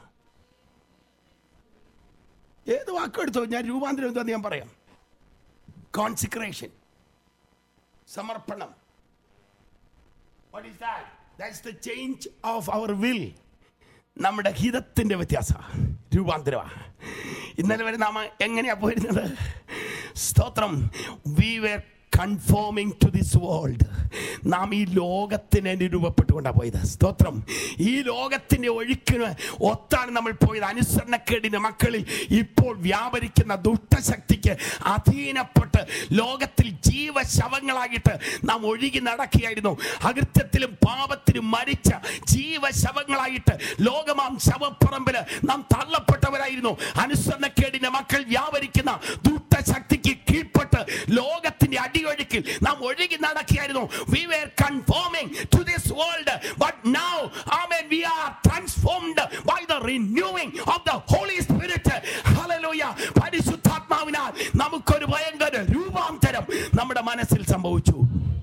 S1: ഏത് വാക്കെടുത്തോ ഞാൻ രൂപാന്തരം എന്താന്ന് ഞാൻ പറയാം കോൺസിക്രേഷൻ സമർപ്പണം What is that? That's the change of our will. നമ്മുടെ ഹിതത്തിന്റെ വ്യത്യാസ രൂപാന്തരമാ ഇന്നലെ വരെ നാം എങ്ങനെയാ പോയിരുന്നത് സ്തോത്രം we were conforming to this world നാം ഈ ലോകത്തിന് രൂപപ്പെട്ടുകൊണ്ടാണ് പോയത് സ്തോത്രം ഈ ലോകത്തിന്റെ ഒഴുക്കിന് ഒത്താണ് നമ്മൾ പോയത് അനുസരണക്കേടിന്റെ മക്കളിൽ ഇപ്പോൾ വ്യാപരിക്കുന്ന ദുഷ്ടശക്തിക്ക് അധീനപ്പെട്ട് ലോകത്തിൽ ജീവശവങ്ങളായിട്ട് നാം ഒഴുകി നടക്കുകയായിരുന്നു അകൃത്യത്തിലും പാപത്തിലും മരിച്ച ജീവശവങ്ങളായിട്ട് ലോകമാം ശവപ്പറമ്പില് നാം തള്ളപ്പെട്ടവരായിരുന്നു അനുസരണക്കേടിന്റെ മക്കൾ വ്യാപരിക്കുന്ന ദുഷ്ടശക്തിക്ക് കീഴ്പ്പെട്ട് ലോകത്തിന്റെ അടിയൊഴുക്കിൽ നാം ഒഴുകി നടക്കുകയായിരുന്നു we were conforming to this world but now amen we are transformed by the renewing of the Holy Spirit hallelujah പരിശുദ്ധാത്മാവിനാൽ നമുക്കൊരു ഭയങ്കര രൂപാന്തരം നമ്മുടെ മനസ്സിൽ സംഭവിച്ചു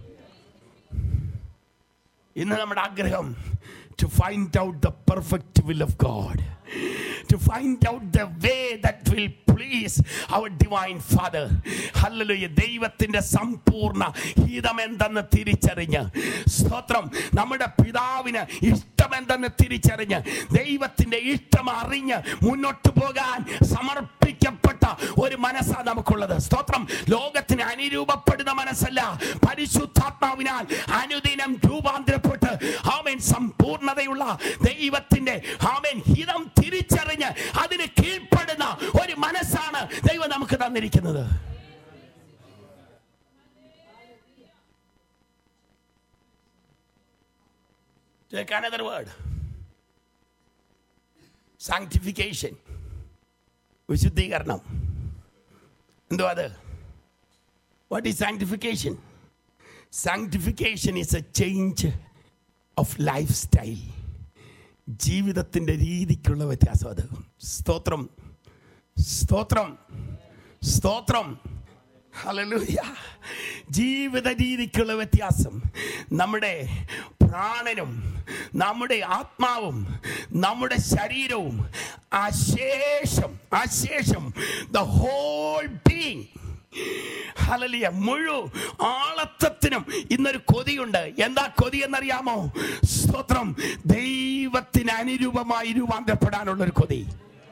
S1: ഇന്ന് നമ്മുടെ ആഗ്രഹം to find out the perfect will of God to find out the way that will please our divine father hallelujah ദൈവത്തിന്റെ സമ്പൂർണ്ണ ഹിതം എന്തെന്ന് തിരിച്ചറിഞ്ഞ് സ്തോത്രം നമ്മുടെ പിതാവിന് ഇഷ്ടമെന്തെന്ന് തിരിച്ചറിഞ്ഞ് ദൈവത്തിന്റെ ഇഷ്ടം അറിഞ്ഞ് മുന്നോട്ട് പോകാൻ സമർപ്പിക്കപ്പെട്ട ഒരു മനസ്സാണ് നമുക്കുള്ളത് സ്തോത്രം ലോകത്തിന് അനുരൂപപ്പെടുന്ന മനസ്സല്ല പരിശുദ്ധാത്മാവിനാൽ അനുദിനം രൂപാന്തരപ്പെട്ട് ആമേൻ സമ്പൂർണതയുള്ള ദൈവത്തിന്റെ ആമേൻ ഹിതം തിരിച്ചറിഞ്ഞ് അതിന് കീഴ്പ്പെടുന്ന ഒരു മനസ്സാണ് ദൈവം നമുക്ക് തന്നിരിക്കുന്നത് Take another word. Sanctification. വിശുദ്ധീകരണം എന്തോ അത് what is sanctification sanctification is a change of life style ജീവിതത്തിൻ്റെ രീതിക്കുള്ള വ്യത്യാസം അത് സ്തോത്രം സ്തോത്രം സ്തോത്രം ഹല്ലേലൂയ ജീവിത രീതിക്കുള്ള വ്യത്യാസം നമ്മുടെ പ്രാണനും നമ്മുടെ ആത്മാവും നമ്മുടെ ശരീരവും അശേഷം അശേഷം ദ ഹോൾ ബീങ് ഹലലിയ മുഴു ആളത്വത്തിനും ഇന്നൊരു കൊതിയുണ്ട് എന്താ കൊതി എന്നറിയാമോ സ്തോത്രം ദൈവത്തിന് അനുരൂപമായി രൂപാന്തരപ്പെടാനുള്ള ഒരു കൊതി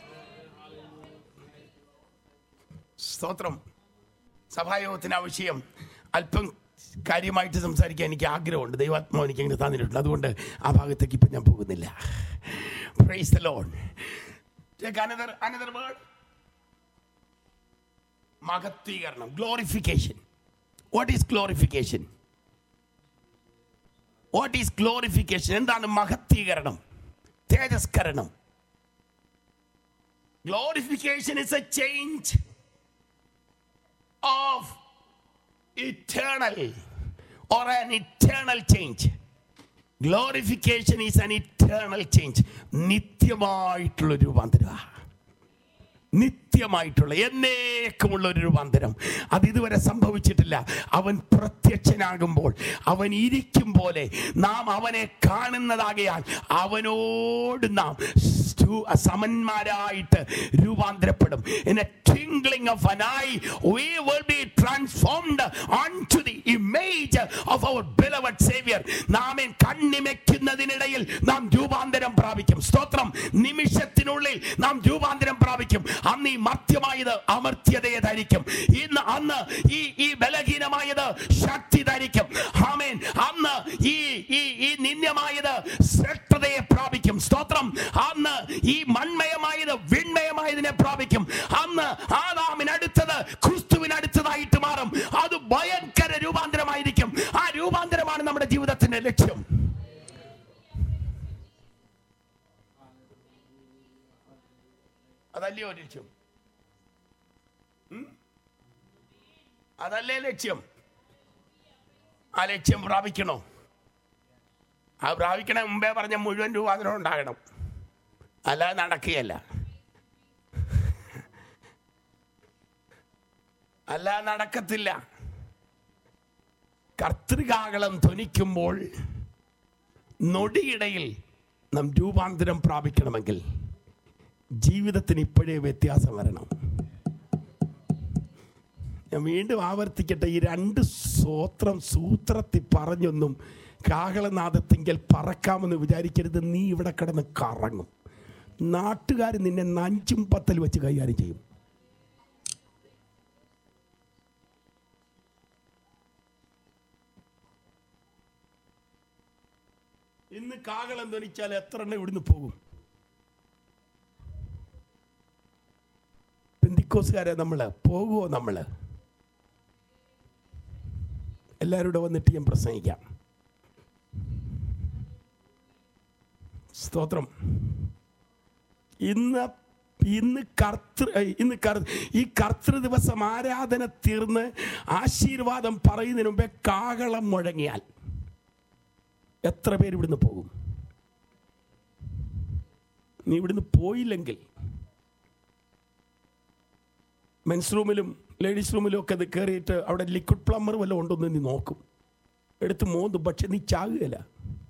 S1: സ്തോത്രം സഭായോഗത്തിന് ആ വിഷയം അല്പം കാര്യമായിട്ട് സംസാരിക്കാൻ എനിക്ക് ആഗ്രഹമുണ്ട് ദൈവാത്മാവ് എനിക്ക് അങ്ങനെ തന്നിട്ടുണ്ട് അതുകൊണ്ട് ആ ഭാഗത്തേക്ക് ഇപ്പം ഞാൻ പോകുന്നില്ല praise the Lord another another word മഹത്വീകരണം glorification what is glorification what is glorification എന്താണ് മഹത്വീകരണം തേജസ്കരണം glorification is a change of eternal or an eternal change. Glorification is an eternal change. നിത്യമായിട്ടുള്ള രൂപാന്തരം നിത്യമായിട്ടുള്ള എന്നേക്കുമുള്ള ഒരു രൂപാന്തരം അത് ഇതുവരെ സംഭവിച്ചിട്ടില്ല അവൻ പ്രത്യക്ഷനാകുമ്പോൾ അവൻ ഇരിക്കും പോലെ നാം അവനെ കാണുന്നതാകയാൽ അവനോട് നാം സ്റ്റു- സമന്മാരായിട്ട് രൂപാന്തരപ്പെടും in a twinkling of an eye we will be transformed unto the image of our beloved savior നാം കണ്ണിമയ്ക്കുന്നതിനിടയിൽ നാം രൂപാന്തരം പ്രാപിക്കും സ്തോത്രം നിമിഷത്തിനുള്ളിൽ നാം രൂപാന്തരം പ്രാപിക്കും അന്ന് ഈ മർത്യമായത് അമർത്യതയെ ധരിക്കും ഇന്ന് അന്ന് ഈ ഈ ബലഹീനമായത് ശക്തി ധരിക്കും ആമേൻ അന്ന് ഈ ഈ ഈ നിന്ദ്യമായത് ശ്രേഷ്ഠതയെ പ്രാപിക്കും സ്തോത്രം അന്ന് ഈ മൺമയമായത് വിൺമയമായതിനെ പ്രാപിക്കും അന്ന് ആദാമിനടുത്തത് ക്രിസ്തുവിനടുത്തതായിട്ട് മാറും അത് ഭയങ്കര രൂപാന്തരമായിരിക്കും ആ രൂപാന്തരമാണ് നമ്മുടെ ജീവിതത്തിന്റെ ലക്ഷ്യം അതല്ലയോ ലക്ഷ്യം ഉം? അതല്ലേ ലക്ഷ്യം ആ ലക്ഷ്യം പ്രാപിക്കണോ ആ പ്രാപിക്കണ മുമ്പേ പറഞ്ഞ മുഴുവൻ രൂപാന്തരം ഉണ്ടാകണം അല്ലാതെ നടക്കുകയല്ല അല്ലാതെ നടക്കത്തില്ല കർത്തൃകാകളം ധ്വനിക്കുമ്പോൾ നൊടിയിടയിൽ നാം രൂപാന്തരം പ്രാപിക്കണമെങ്കിൽ ജീവിതത്തിന് ഇപ്പോഴേ വ്യത്യാസം വരണം ഞാൻ വീണ്ടും ആവർത്തിക്കട്ടെ ഈ രണ്ട് സ്വോത്രം സൂത്രത്തിൽ പറഞ്ഞൊന്നും കാഹളനാദത്തിങ്കൽ പറക്കാമെന്ന് വിചാരിക്കരുത് നീ ഇവിടെ കിടന്ന് കറങ്ങും നാട്ടുകാർ നിന്നെ നഞ്ചും പത്തൽ വെച്ച് കൈകാര്യം ചെയ്യും ഇന്ന് കാകളം ധനിച്ചാൽ എത്ര എണ്ണം ഇവിടുന്ന് പോകും പെന്തിക്കോസുകാരെ നമ്മൾ പോകുമോ നമ്മൾ എല്ലാവരും കൂടെ വന്നിട്ട് ഞാൻ പ്രസംഗിക്കാം സ്തോത്രം ഇന്ന് ഇന്ന് കർത്തൃ ഏയ് ഇന്ന് കർ ഈ കർത്തൃ ദിവസം ആരാധന തീർന്ന് ആശീർവാദം പറയുന്നതിന് മുമ്പേ കാകളം മുഴങ്ങിയാൽ എത്ര പേര് ഇവിടുന്ന് പോകും നീ ഇവിടുന്ന് പോയില്ലെങ്കിൽ മെൻസ് റൂമിലും ലേഡീസ് റൂമിലും ഒക്കെ അത് കയറിയിട്ട് അവിടെ ലിക്വിഡ് പ്ലംബർ വല്ലതും ഉണ്ടോന്ന് നീ നോക്കും എടുത്ത് മോന്തും പക്ഷെ നീ ചാകുകയില്ല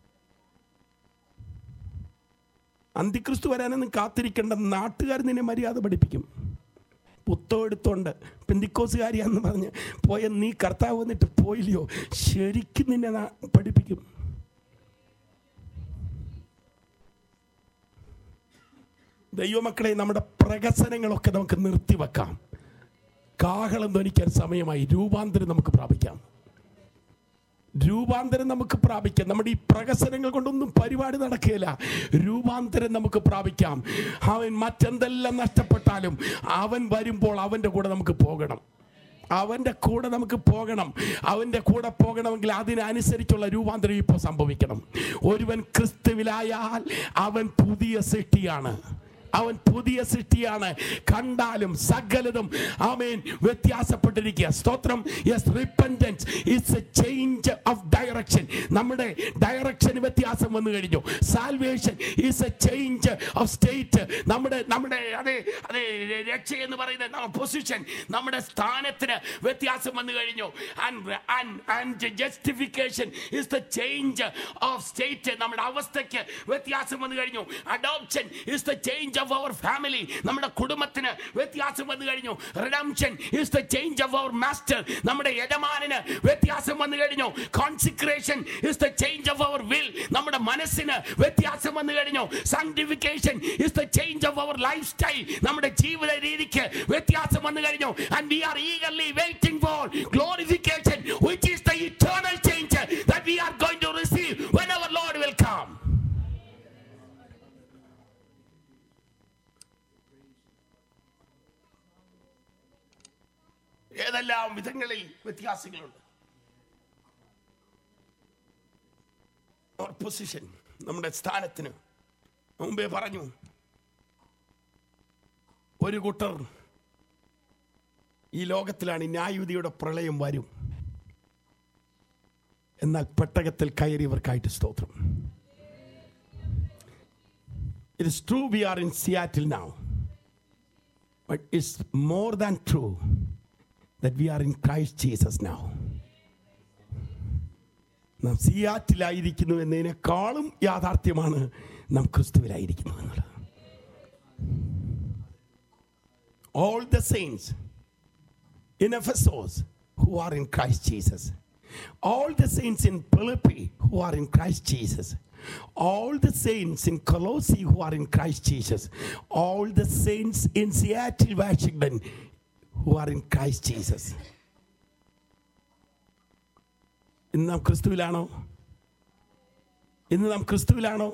S1: അന്തിക്രിസ്തു വരാനൊന്നും കാത്തിരിക്കേണ്ട നാട്ടുകാർ നിന്നെ മര്യാദ പഠിപ്പിക്കും പുത്തം എടുത്തോണ്ട് പെന്തിക്കോസുകാരിയാന്ന് പറഞ്ഞ് പോയ നീ കർത്താവ് വന്നിട്ട് പോയില്ലയോ ശരിക്കും നിന്നെ നാ- പഠിപ്പിക്കും ദൈവമക്കളെ നമ്മുടെ പ്രകസനങ്ങളൊക്കെ നമുക്ക് നിർത്തിവെക്കാം കാഹളം ധ്വനിക്കാൻ സമയമായി രൂപാന്തരം നമുക്ക് പ്രാപിക്കാം രൂപാന്തരം നമുക്ക് പ്രാപിക്കാം നമ്മുടെ ഈ പ്രകസനങ്ങൾ കൊണ്ടൊന്നും പരിപാടി നടക്കുകയില്ല രൂപാന്തരം നമുക്ക് പ്രാപിക്കാം അവൻ മറ്റെന്തെല്ലാം നഷ്ടപ്പെട്ടാലും അവൻ വരുമ്പോൾ അവൻ്റെ കൂടെ നമുക്ക് പോകണം അവൻ്റെ കൂടെ നമുക്ക് പോകണം അവൻ്റെ കൂടെ പോകണമെങ്കിൽ അതിനനുസരിച്ചുള്ള രൂപാന്തരം ഇപ്പോൾ സംഭവിക്കണം ഒരുവൻ ക്രിസ്തുവിലായാൽ അവൻ പുതിയ സൃഷ്ടിയാണ് അവൻ പുതിയ സൃഷ്ടിയാണ് കണ്ടാലും സകലതും ആമേൻ വ്യത്യാസപ്പെട്ടിരിക്കുക സ്തോത്രം yes repentance it's a change of direction നമ്മുടെ ഡയറക്ഷൻ വ്യത്യാസം വന്നു കഴിഞ്ഞു salvation is a change of state നമ്മുടെ നമ്മുടെ അതെ അതെ രക്ഷ എന്ന് പറയുന്ന നമ്മുടെ പൊസിഷൻ നമ്മുടെ സ്ഥാനത്തിന് വ്യത്യാസം വന്നു കഴിഞ്ഞു and justification is the change of state നമ്മുടെ അവസ്ഥയ്ക്ക് വ്യത്യാസം വന്നു കഴിഞ്ഞു adoption is the change of our family നമ്മുടെ കുടുംബത്തിന് വ്യത്യാസം വന്നു കഴിഞ്ഞു redemption is the change of our master നമ്മുടെ യജമാനന് വ്യത്യാസം വന്നു കഴിഞ്ഞു consecration is the change of our will നമ്മുടെ മനസ്സിന് വ്യത്യാസം വന്നു കഴിഞ്ഞു sanctification is the change of our life style നമ്മുടെ ജീവിത രീതിക്ക് വ്യത്യാസം വന്നു കഴിഞ്ഞു and we are eagerly waiting for glorification which is the eternal change that we are going to receive when our Lord will come. ഏതെല്ലാം വിധങ്ങളിൽ വ്യത്യാസങ്ങളുണ്ട് പൊസിഷൻ നമ്മുടെ സ്ഥാനത്തിന് മുമ്പേ പറഞ്ഞു ഒരു കൂട്ടർ ഈ ലോകത്തിലാണ് ഈ ന്യായവിധിയുടെ പ്രളയം വരും എന്നാൽ പെട്ടകത്തിൽ കയറിയവർക്കായിട്ട് സ്തോത്രം it is true we are in Seattle now but it's more than true that we are in Christ Jesus now നാം സിയാറ്റിലായിരിക്കുന്നു എന്നതിനേക്കാളും യാഥാർത്ഥ്യമാണ് നാം ക്രിസ്തുവിലായിരിക്കുന്നു എന്നുള്ളത് all the saints in Ephesus who are in Christ Jesus, all the saints in Philippi who are in Christ Jesus, all the saints in Colossae who are in Christ Jesus, all the saints in Seattle, Washington who are in Christ Jesus. ഇന്ന് നാം ക്രിസ്തുവിലാണോ ഇന്ന് നാം ക്രിസ്തുവിലാണോ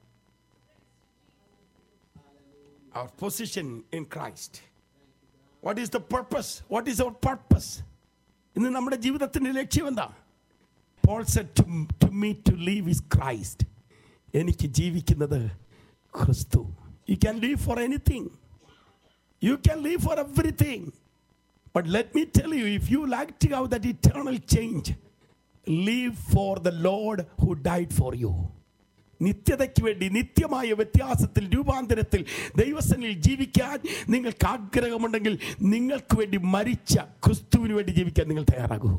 S1: our position in Christ. What is the purpose? What is our purpose? ഇന്ന് നമ്മുടെ ജീവിതത്തിന്റെ ലക്ഷ്യം എന്താ Paul said to to me to live is Christ എനിക്ക് ജീവിക്കുന്നത് ക്രിസ്തു you can live for anything You can live for everything. But let me tell you, if you like to have that eternal change, live for the Lord who died for you. നിത്യതയ്ക്ക് വേണ്ടി നിത്യമായ വ്യത്യാസത്തിൽ രൂപാന്തരത്തിൽ ദൈവസനിൽ ജീവിക്കാൻ നിങ്ങൾക്ക് ആഗ്രഹമുണ്ടെങ്കിൽ നിങ്ങൾക്ക് വേണ്ടി മരിച്ച ക്രിസ്തുവിന് വേണ്ടി ജീവിക്കാൻ നിങ്ങൾ തയ്യാറാകൂ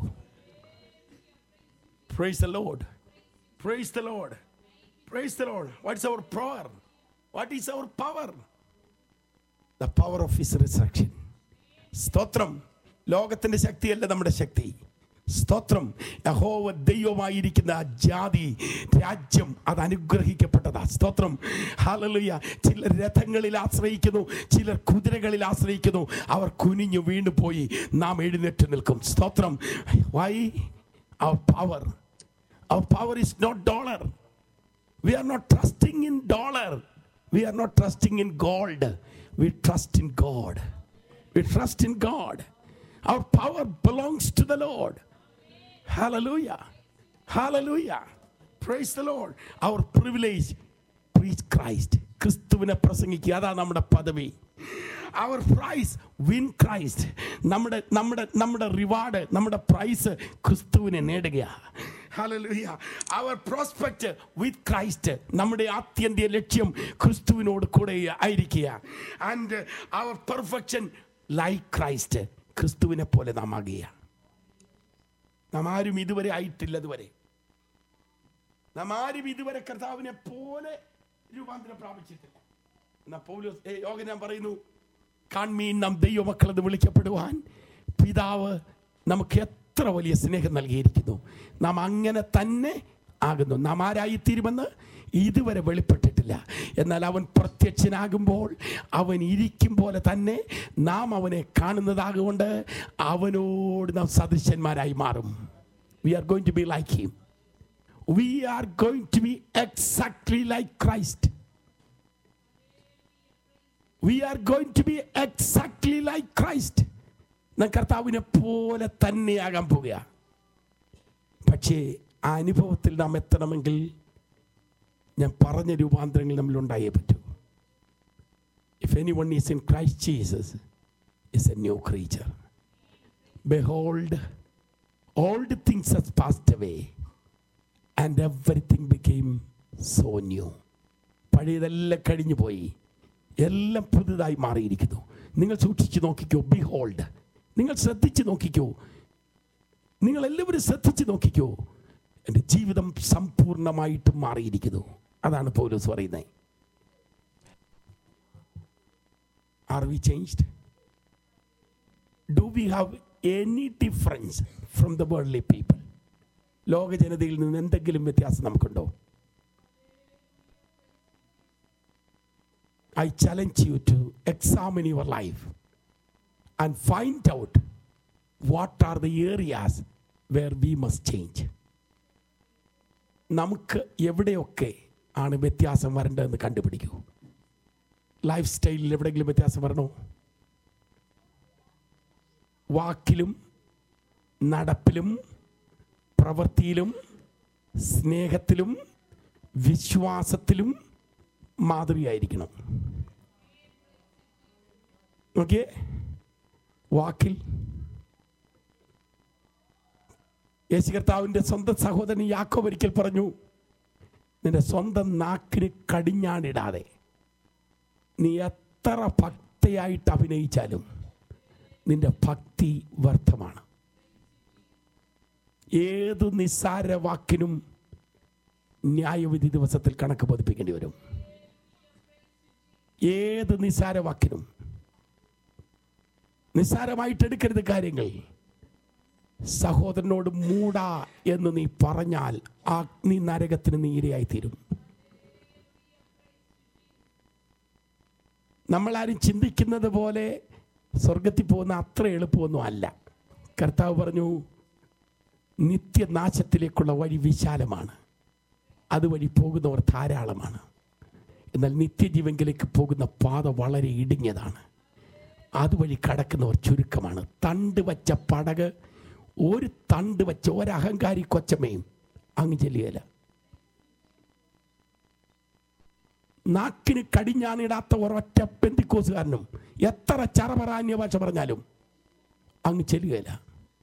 S1: Praise the Lord. Praise the Lord. Praise the Lord. What is our power? What is our power? The power of His resurrection. സ്തോത്രം ലോകത്തിന്റെ ശക്തിയല്ല നമ്മുടെ ശക്തി സ്തോത്രം യഹോവ ദൈവമായിരിക്കുന്ന ആ ജാതി രാജ്യം അത് അനുഗ്രഹിക്കപ്പെട്ടതാ സ്തോത്രം ഹാലലുയ ചിലർ രഥങ്ങളിൽ ആശ്രയിക്കുന്നു ചിലർ കുതിരകളിൽ ആശ്രയിക്കുന്നു അവർ കുനിഞ്ഞു വീണു പോയി നാം എഴുന്നേറ്റ് നിൽക്കും സ്തോത്രം why our power our power is not dollar We are not trusting in dollar. We are not trusting in gold. We trust in God. We trust in God. Our power belongs to the Lord. Hallelujah. Hallelujah. Praise the Lord. Our privilege, preach Christ. ക്രിസ്തുവിനെ പ്രസംഗിക്കുക അതാണ് നമ്മുടെ പദവി അവർ പ്രൈസ് വിൻ ക്രൈസ്റ്റ് നമ്മുടെ നമ്മുടെ നമ്മുടെ റിവാർഡ് നമ്മുടെ പ്രൈസ് ക്രിസ്തുവിനെ നേടുകയാണ് ഹല്ലേലൂയ അവർ പ്രോസ്പെക്റ്റ് വിത്ത് ക്രൈസ്റ്റ് നമ്മുടെ ആത്യന്തിക ലക്ഷ്യം ക്രിസ്തുവിനോട് കൂടെ ആയിരിക്കുക and our perfection like Christ ക്രിസ്തുവിനെ പോലെ നാം ആകുക നാം ആരും ഇതുവരെ ആയിട്ടില്ല ഇതുവരെ നാം ആരും ഇതുവരെ കർത്താവിനെ പോലെ രൂപാന്തരം പ്രാപിച്ചിട്ടില്ല എന്നാ പൗലോസ് ഏ, യോഗ ഞാൻ പറയുന്നു കാൺമീൻ നാം ദൈവമക്കളെന്ന് വിളിക്കപ്പെടുവാൻ പിതാവ് നമുക്ക് എത്ര വലിയ സ്നേഹം നൽകിയിരിക്കുന്നു നാം അങ്ങനെ തന്നെ ആകുന്നു നാം ആരായിത്തീരുമെന്ന് ഇതുവരെ വെളിപ്പെട്ടിട്ടില്ല എന്നാൽ അവൻ പ്രത്യക്ഷനാകുമ്പോൾ അവൻ ഇരിക്കും പോലെ തന്നെ നാം അവനെ കാണുന്നതാകൊണ്ട് അവനോട് നാം സദൃശന്മാരായി മാറും we are going to be like him we are going to be exactly like Christ. We are going to be exactly like Christ. നാം കർത്താവിനെ പോലെ തന്നെയാകാൻ പോകുക പക്ഷേ ആ അനുഭവത്തിൽ നാം എത്തണമെങ്കിൽ ഞാൻ പറഞ്ഞ രൂപാന്തരങ്ങൾ നമ്മൾ ഉണ്ടായേ പറ്റൂ if any one is in Christ Jesus is a new creature behold old things has passed away and everything became so new പഴയതെല്ലാം കഴിഞ്ഞു പോയി എല്ലാം പുതുതായി മാറിയിരിക്കുന്നു നിങ്ങൾ സൂക്ഷിച്ച് നോക്കിക്കോ ബിഹോൾഡ് നിങ്ങൾ ശ്രദ്ധിച്ച് നോക്കിക്കോ നിങ്ങൾ എല്ലാവരും ശ്രദ്ധിച്ച് നോക്കിക്കോ എൻ്റെ ജീവിതം സമ്പൂർണ്ണമായിട്ടും മാറിയിരിക്കുന്നു അതാണ് പൗലോസ് പറയുന്നത് are we changed do we have any difference from the worldly people ലോക ജനതയിൽ നിന്ന് എന്തെങ്കിലും വ്യത്യാസം നമുക്കുണ്ടോ I challenge you to examine your life and find out what are the areas where we must change നമുക്ക് എവിടെയൊക്കെ ആണ് വ്യത്യാസം വരേണ്ടതെന്ന് കണ്ടുപിടിക്കൂ ലൈഫ് സ്റ്റൈലിൽ എവിടെയെങ്കിലും വ്യത്യാസം വരണോ വാക്കിലും നടപ്പിലും പ്രവൃത്തിയിലും സ്നേഹത്തിലും വിശ്വാസത്തിലും മാതൃകയായിരിക്കണം നോക്കിയേ വാക്കിൽ യേശു കർത്താവിൻ്റെ സ്വന്തം സഹോദരൻ യാക്കോബ് ഒരിക്കൽ പറഞ്ഞു നിന്റെ സ്വന്തം നാക്കിന് കടിഞ്ഞാണിടാതെ നീ എത്ര ഭക്തയായിട്ട് അഭിനയിച്ചാലും നിന്റെ ഭക്തി വ്യർത്ഥമാണ് ഏത് നിസ്സാര വാക്കിനും ന്യായവിധി ദിവസത്തിൽ കണക്ക് പതിപ്പിക്കേണ്ടി വരും ഏത് നിസ്സാര വാക്കിനും നിസ്സാരമായിട്ട് എടുക്കരുത് കാര്യങ്ങൾ സഹോദരനോട് മൂട എന്ന് നീ പറഞ്ഞാൽ ആ നീ നരകത്തിന് നീ ഇരയായിത്തീരും നമ്മളാരും ചിന്തിക്കുന്നത് പോലെ സ്വർഗത്തിൽ പോകുന്ന അത്ര എളുപ്പമൊന്നും അല്ല കർത്താവ് പറഞ്ഞു നിത്യനാശത്തിലേക്കുള്ള വഴി വിശാലമാണ് അതുവഴി പോകുന്നവർ ധാരാളമാണ് എന്നാൽ നിത്യജീവങ്കിലേക്ക് പോകുന്ന പാത വളരെ ഇടുങ്ങിയതാണ് അതുവഴി കടക്കുന്നവർ ചുരുക്കമാണ് തണ്ട് വച്ച പടക് ഒരു തണ്ട് വച്ച ഒരഹങ്കാരി കൊച്ചമ്മയും അങ്ങ് ചെല്ലുകയില്ല നാക്കിന് കടിഞ്ഞാണിടാത്ത ഒരൊറ്റ പെന്തിക്കോസുകാരനും എത്ര ചറപറാന്യ ഭാഷ പറഞ്ഞാലും അങ്ങ് ചെല്ലുകയില്ല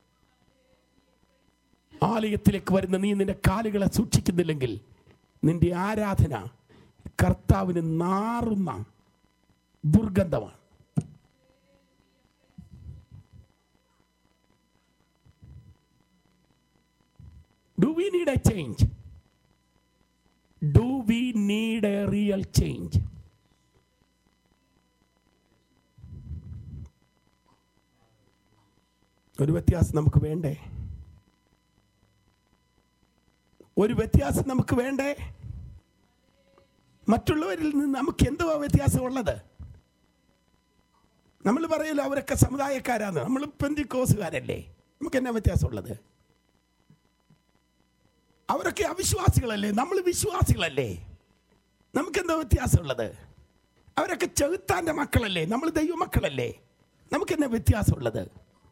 S1: ആലയത്തിലേക്ക് വരുന്ന നീ നിന്റെ കാലുകളെ സൂക്ഷിക്കുന്നില്ലെങ്കിൽ നിന്റെ ആരാധന കർത്താവിന് നാറുന്ന ദുർഗന്ധമാണ് do we need a change do we need a real change ഒരു വ്യത്യാസം നമുക്ക് വേണ്ടേ ഒരു വ്യത്യാസം നമുക്ക് വേണ്ടേ മറ്റുള്ളവരിൽ നിന്ന് നമുക്ക് എന്തുവാ വ്യത്യാസമുള്ളത് നമ്മൾ പറയല്ലോ അവരൊക്കെ സമുദായക്കാരാണ് നമ്മൾ പെന്തിക്കോസുകാരല്ലേ നമുക്ക് എന്നാ വ്യത്യാസമുള്ളത് അവരൊക്കെ അവിശ്വാസികളല്ലേ നമ്മൾ വിശ്വാസികളല്ലേ നമുക്കെന്താ വ്യത്യാസമുള്ളത് അവരൊക്കെ ചെകുത്താൻ്റെ മക്കളല്ലേ നമ്മൾ ദൈവമക്കളല്ലേ നമുക്കെന്നാ വ്യത്യാസമുള്ളത്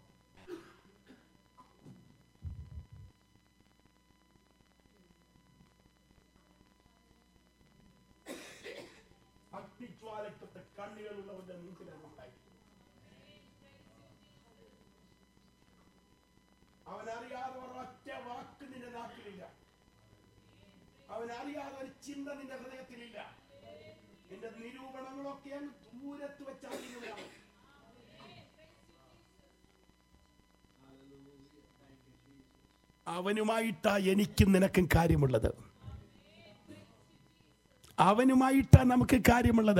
S1: അഗ്നിജ്വാലയ്ക്കൊത്ത കണ്ണുകളുള്ളവന്റെ മൂക്കിലാണ് ഉണ്ടായിരിക്കുന്നത് അവനറിയാതെ ഒരൊറ്റ വാക്ക് നിന്റെ നാക്കിലില്ല അവനറിയാതെ ഒരു ചിന്ത നിന്റെ ഹൃദയത്തിലില്ല നിന്റെ നിരൂപണങ്ങളൊക്കെ അങ്ങ് ദൂരത്ത് വെച്ചറിയുന്നതാണ് അവനുമായിട്ടാ എനിക്കും നിനക്കും കാര്യമുള്ളത് അവനുമായിട്ടാ നമുക്ക് കാര്യമുള്ളത്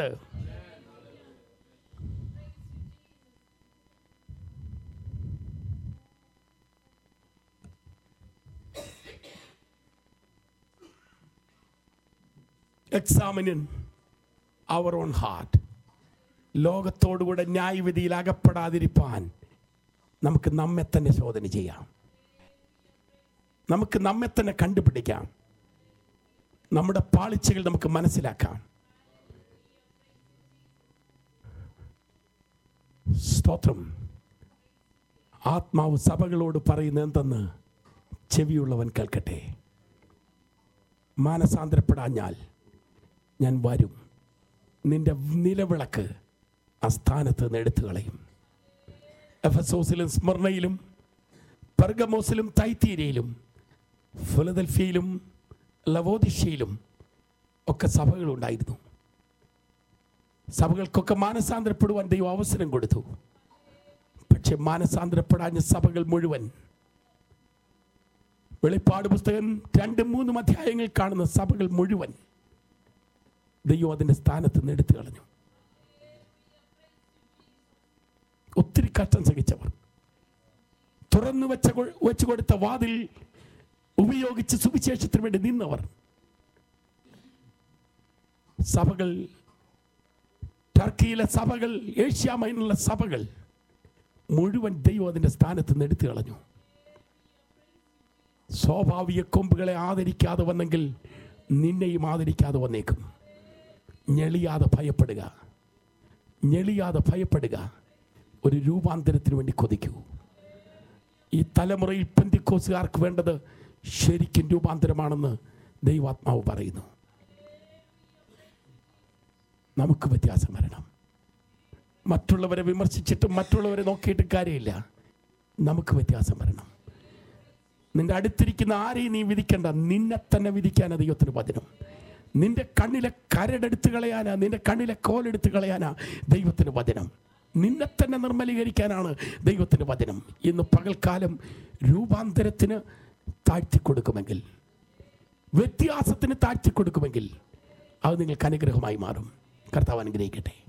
S1: എക്സാമിനിൻ അവർ ഓൺ ഹാർട്ട് ലോകത്തോടുകൂടെ ന്യായവിധിയിൽ അകപ്പെടാതിരിപ്പാൻ നമുക്ക് നമ്മെ തന്നെ ശോധന ചെയ്യാം നമുക്ക് നമ്മെ തന്നെ കണ്ടുപിടിക്കാം നമ്മുടെ പാളിച്ചകൾ നമുക്ക് മനസ്സിലാക്കാം സ്തോത്രം ആത്മാവ് സഭകളോട് പറയുന്നത് എന്തെന്ന് ചെവിയുള്ളവൻ കേൾക്കട്ടെ മാനസാന്തരപ്പെടാഞ്ഞാൽ ഞാൻ വരും നിന്റെ നിലവിളക്ക് ആ സ്ഥാനത്ത് നിന്ന് എടുത്തു കളയും എഫസോസിലും സ്മരണയിലും പെർഗമോസിലും തൈത്തീരയിലും ഫിലദൽഫിയയിലും ലവോദിഷ്യയിലും ഒക്കെ സഭകളുണ്ടായിരുന്നു സഭകൾക്കൊക്കെ മാനസാന്തരപ്പെടുവാൻ ദൈവം അവസരം കൊടുത്തു പക്ഷെ മാനസാന്തരപ്പെടാഞ്ഞ സഭകൾ മുഴുവൻ വെളിപ്പാട് പുസ്തകം രണ്ടും മൂന്നും അധ്യായങ്ങൾ കാണുന്ന സഭകൾ മുഴുവൻ ദൈവം അതിൻ്റെ സ്ഥാനത്ത് നിന്ന് എടുത്തു കളഞ്ഞു ഒത്തിരി കഷ്ടം സഹിച്ചവർ തുറന്നു വെച്ച കൊ- വെച്ചു കൊടുത്ത വാതിൽ ഉപയോഗിച്ച് സുവിശേഷത്തിന് വേണ്ടി നിന്നവർ സഭകൾ ടർക്കിയിലെ സഭകൾ ഏഷ്യ മൈനുള്ള സഭകൾ മുഴുവൻ ദൈവം അതിൻ്റെ സ്ഥാനത്ത് നിന്ന് എടുത്തു കളഞ്ഞു സ്വാഭാവിക കൊമ്പുകളെ ആദരിക്കാതെ വന്നെങ്കിൽ നിന്നെയും ആദരിക്കാതെ വന്നേക്കും ഞെളിയാതെ ഭയപ്പെടുക ഞെളിയാതെ ഭയപ്പെടുക ഒരു രൂപാന്തരത്തിന് വേണ്ടി കൊതിക്കൂ ഈ തലമുറയിൽ പെന്തിക്കോസുകാർക്ക് വേണ്ടത് ശരിക്കും രൂപാന്തരമാണെന്ന് ദൈവാത്മാവ് പറയുന്നു നമുക്ക് വ്യത്യാസം വരണം മറ്റുള്ളവരെ വിമർശിച്ചിട്ടും മറ്റുള്ളവരെ നോക്കിയിട്ടും കാര്യമില്ല നമുക്ക് വ്യത്യാസം വരണം നിന്റെ അടുത്തിരിക്കുന്ന ആരെയും നീ വിധിക്കണ്ട നിന്നെ തന്നെ വിധിക്കാനാ ദൈവത്തിന് വചനം നിന്റെ കണ്ണിലെ കരടെടുത്ത് കളയാനാ നിന്റെ കണ്ണിലെ കോലെടുത്ത് കളയാനാ ദൈവത്തിന് വചനം നിന്നെ തന്നെ നിർമ്മലീകരിക്കാനാണ് ദൈവത്തിന് വചനം ഇന്ന് പകൽക്കാലം രൂപാന്തരത്തിന് താഴ്ത്തി കൊടുക്കുമെങ്കിൽ വ്യത്യാസത്തിന് താഴ്ത്തി കൊടുക്കുമെങ്കിൽ അത് നിങ്ങൾക്ക് അനുഗ്രഹമായി മാറും കർത്താവ് അനുഗ്രഹിക്കട്ടെ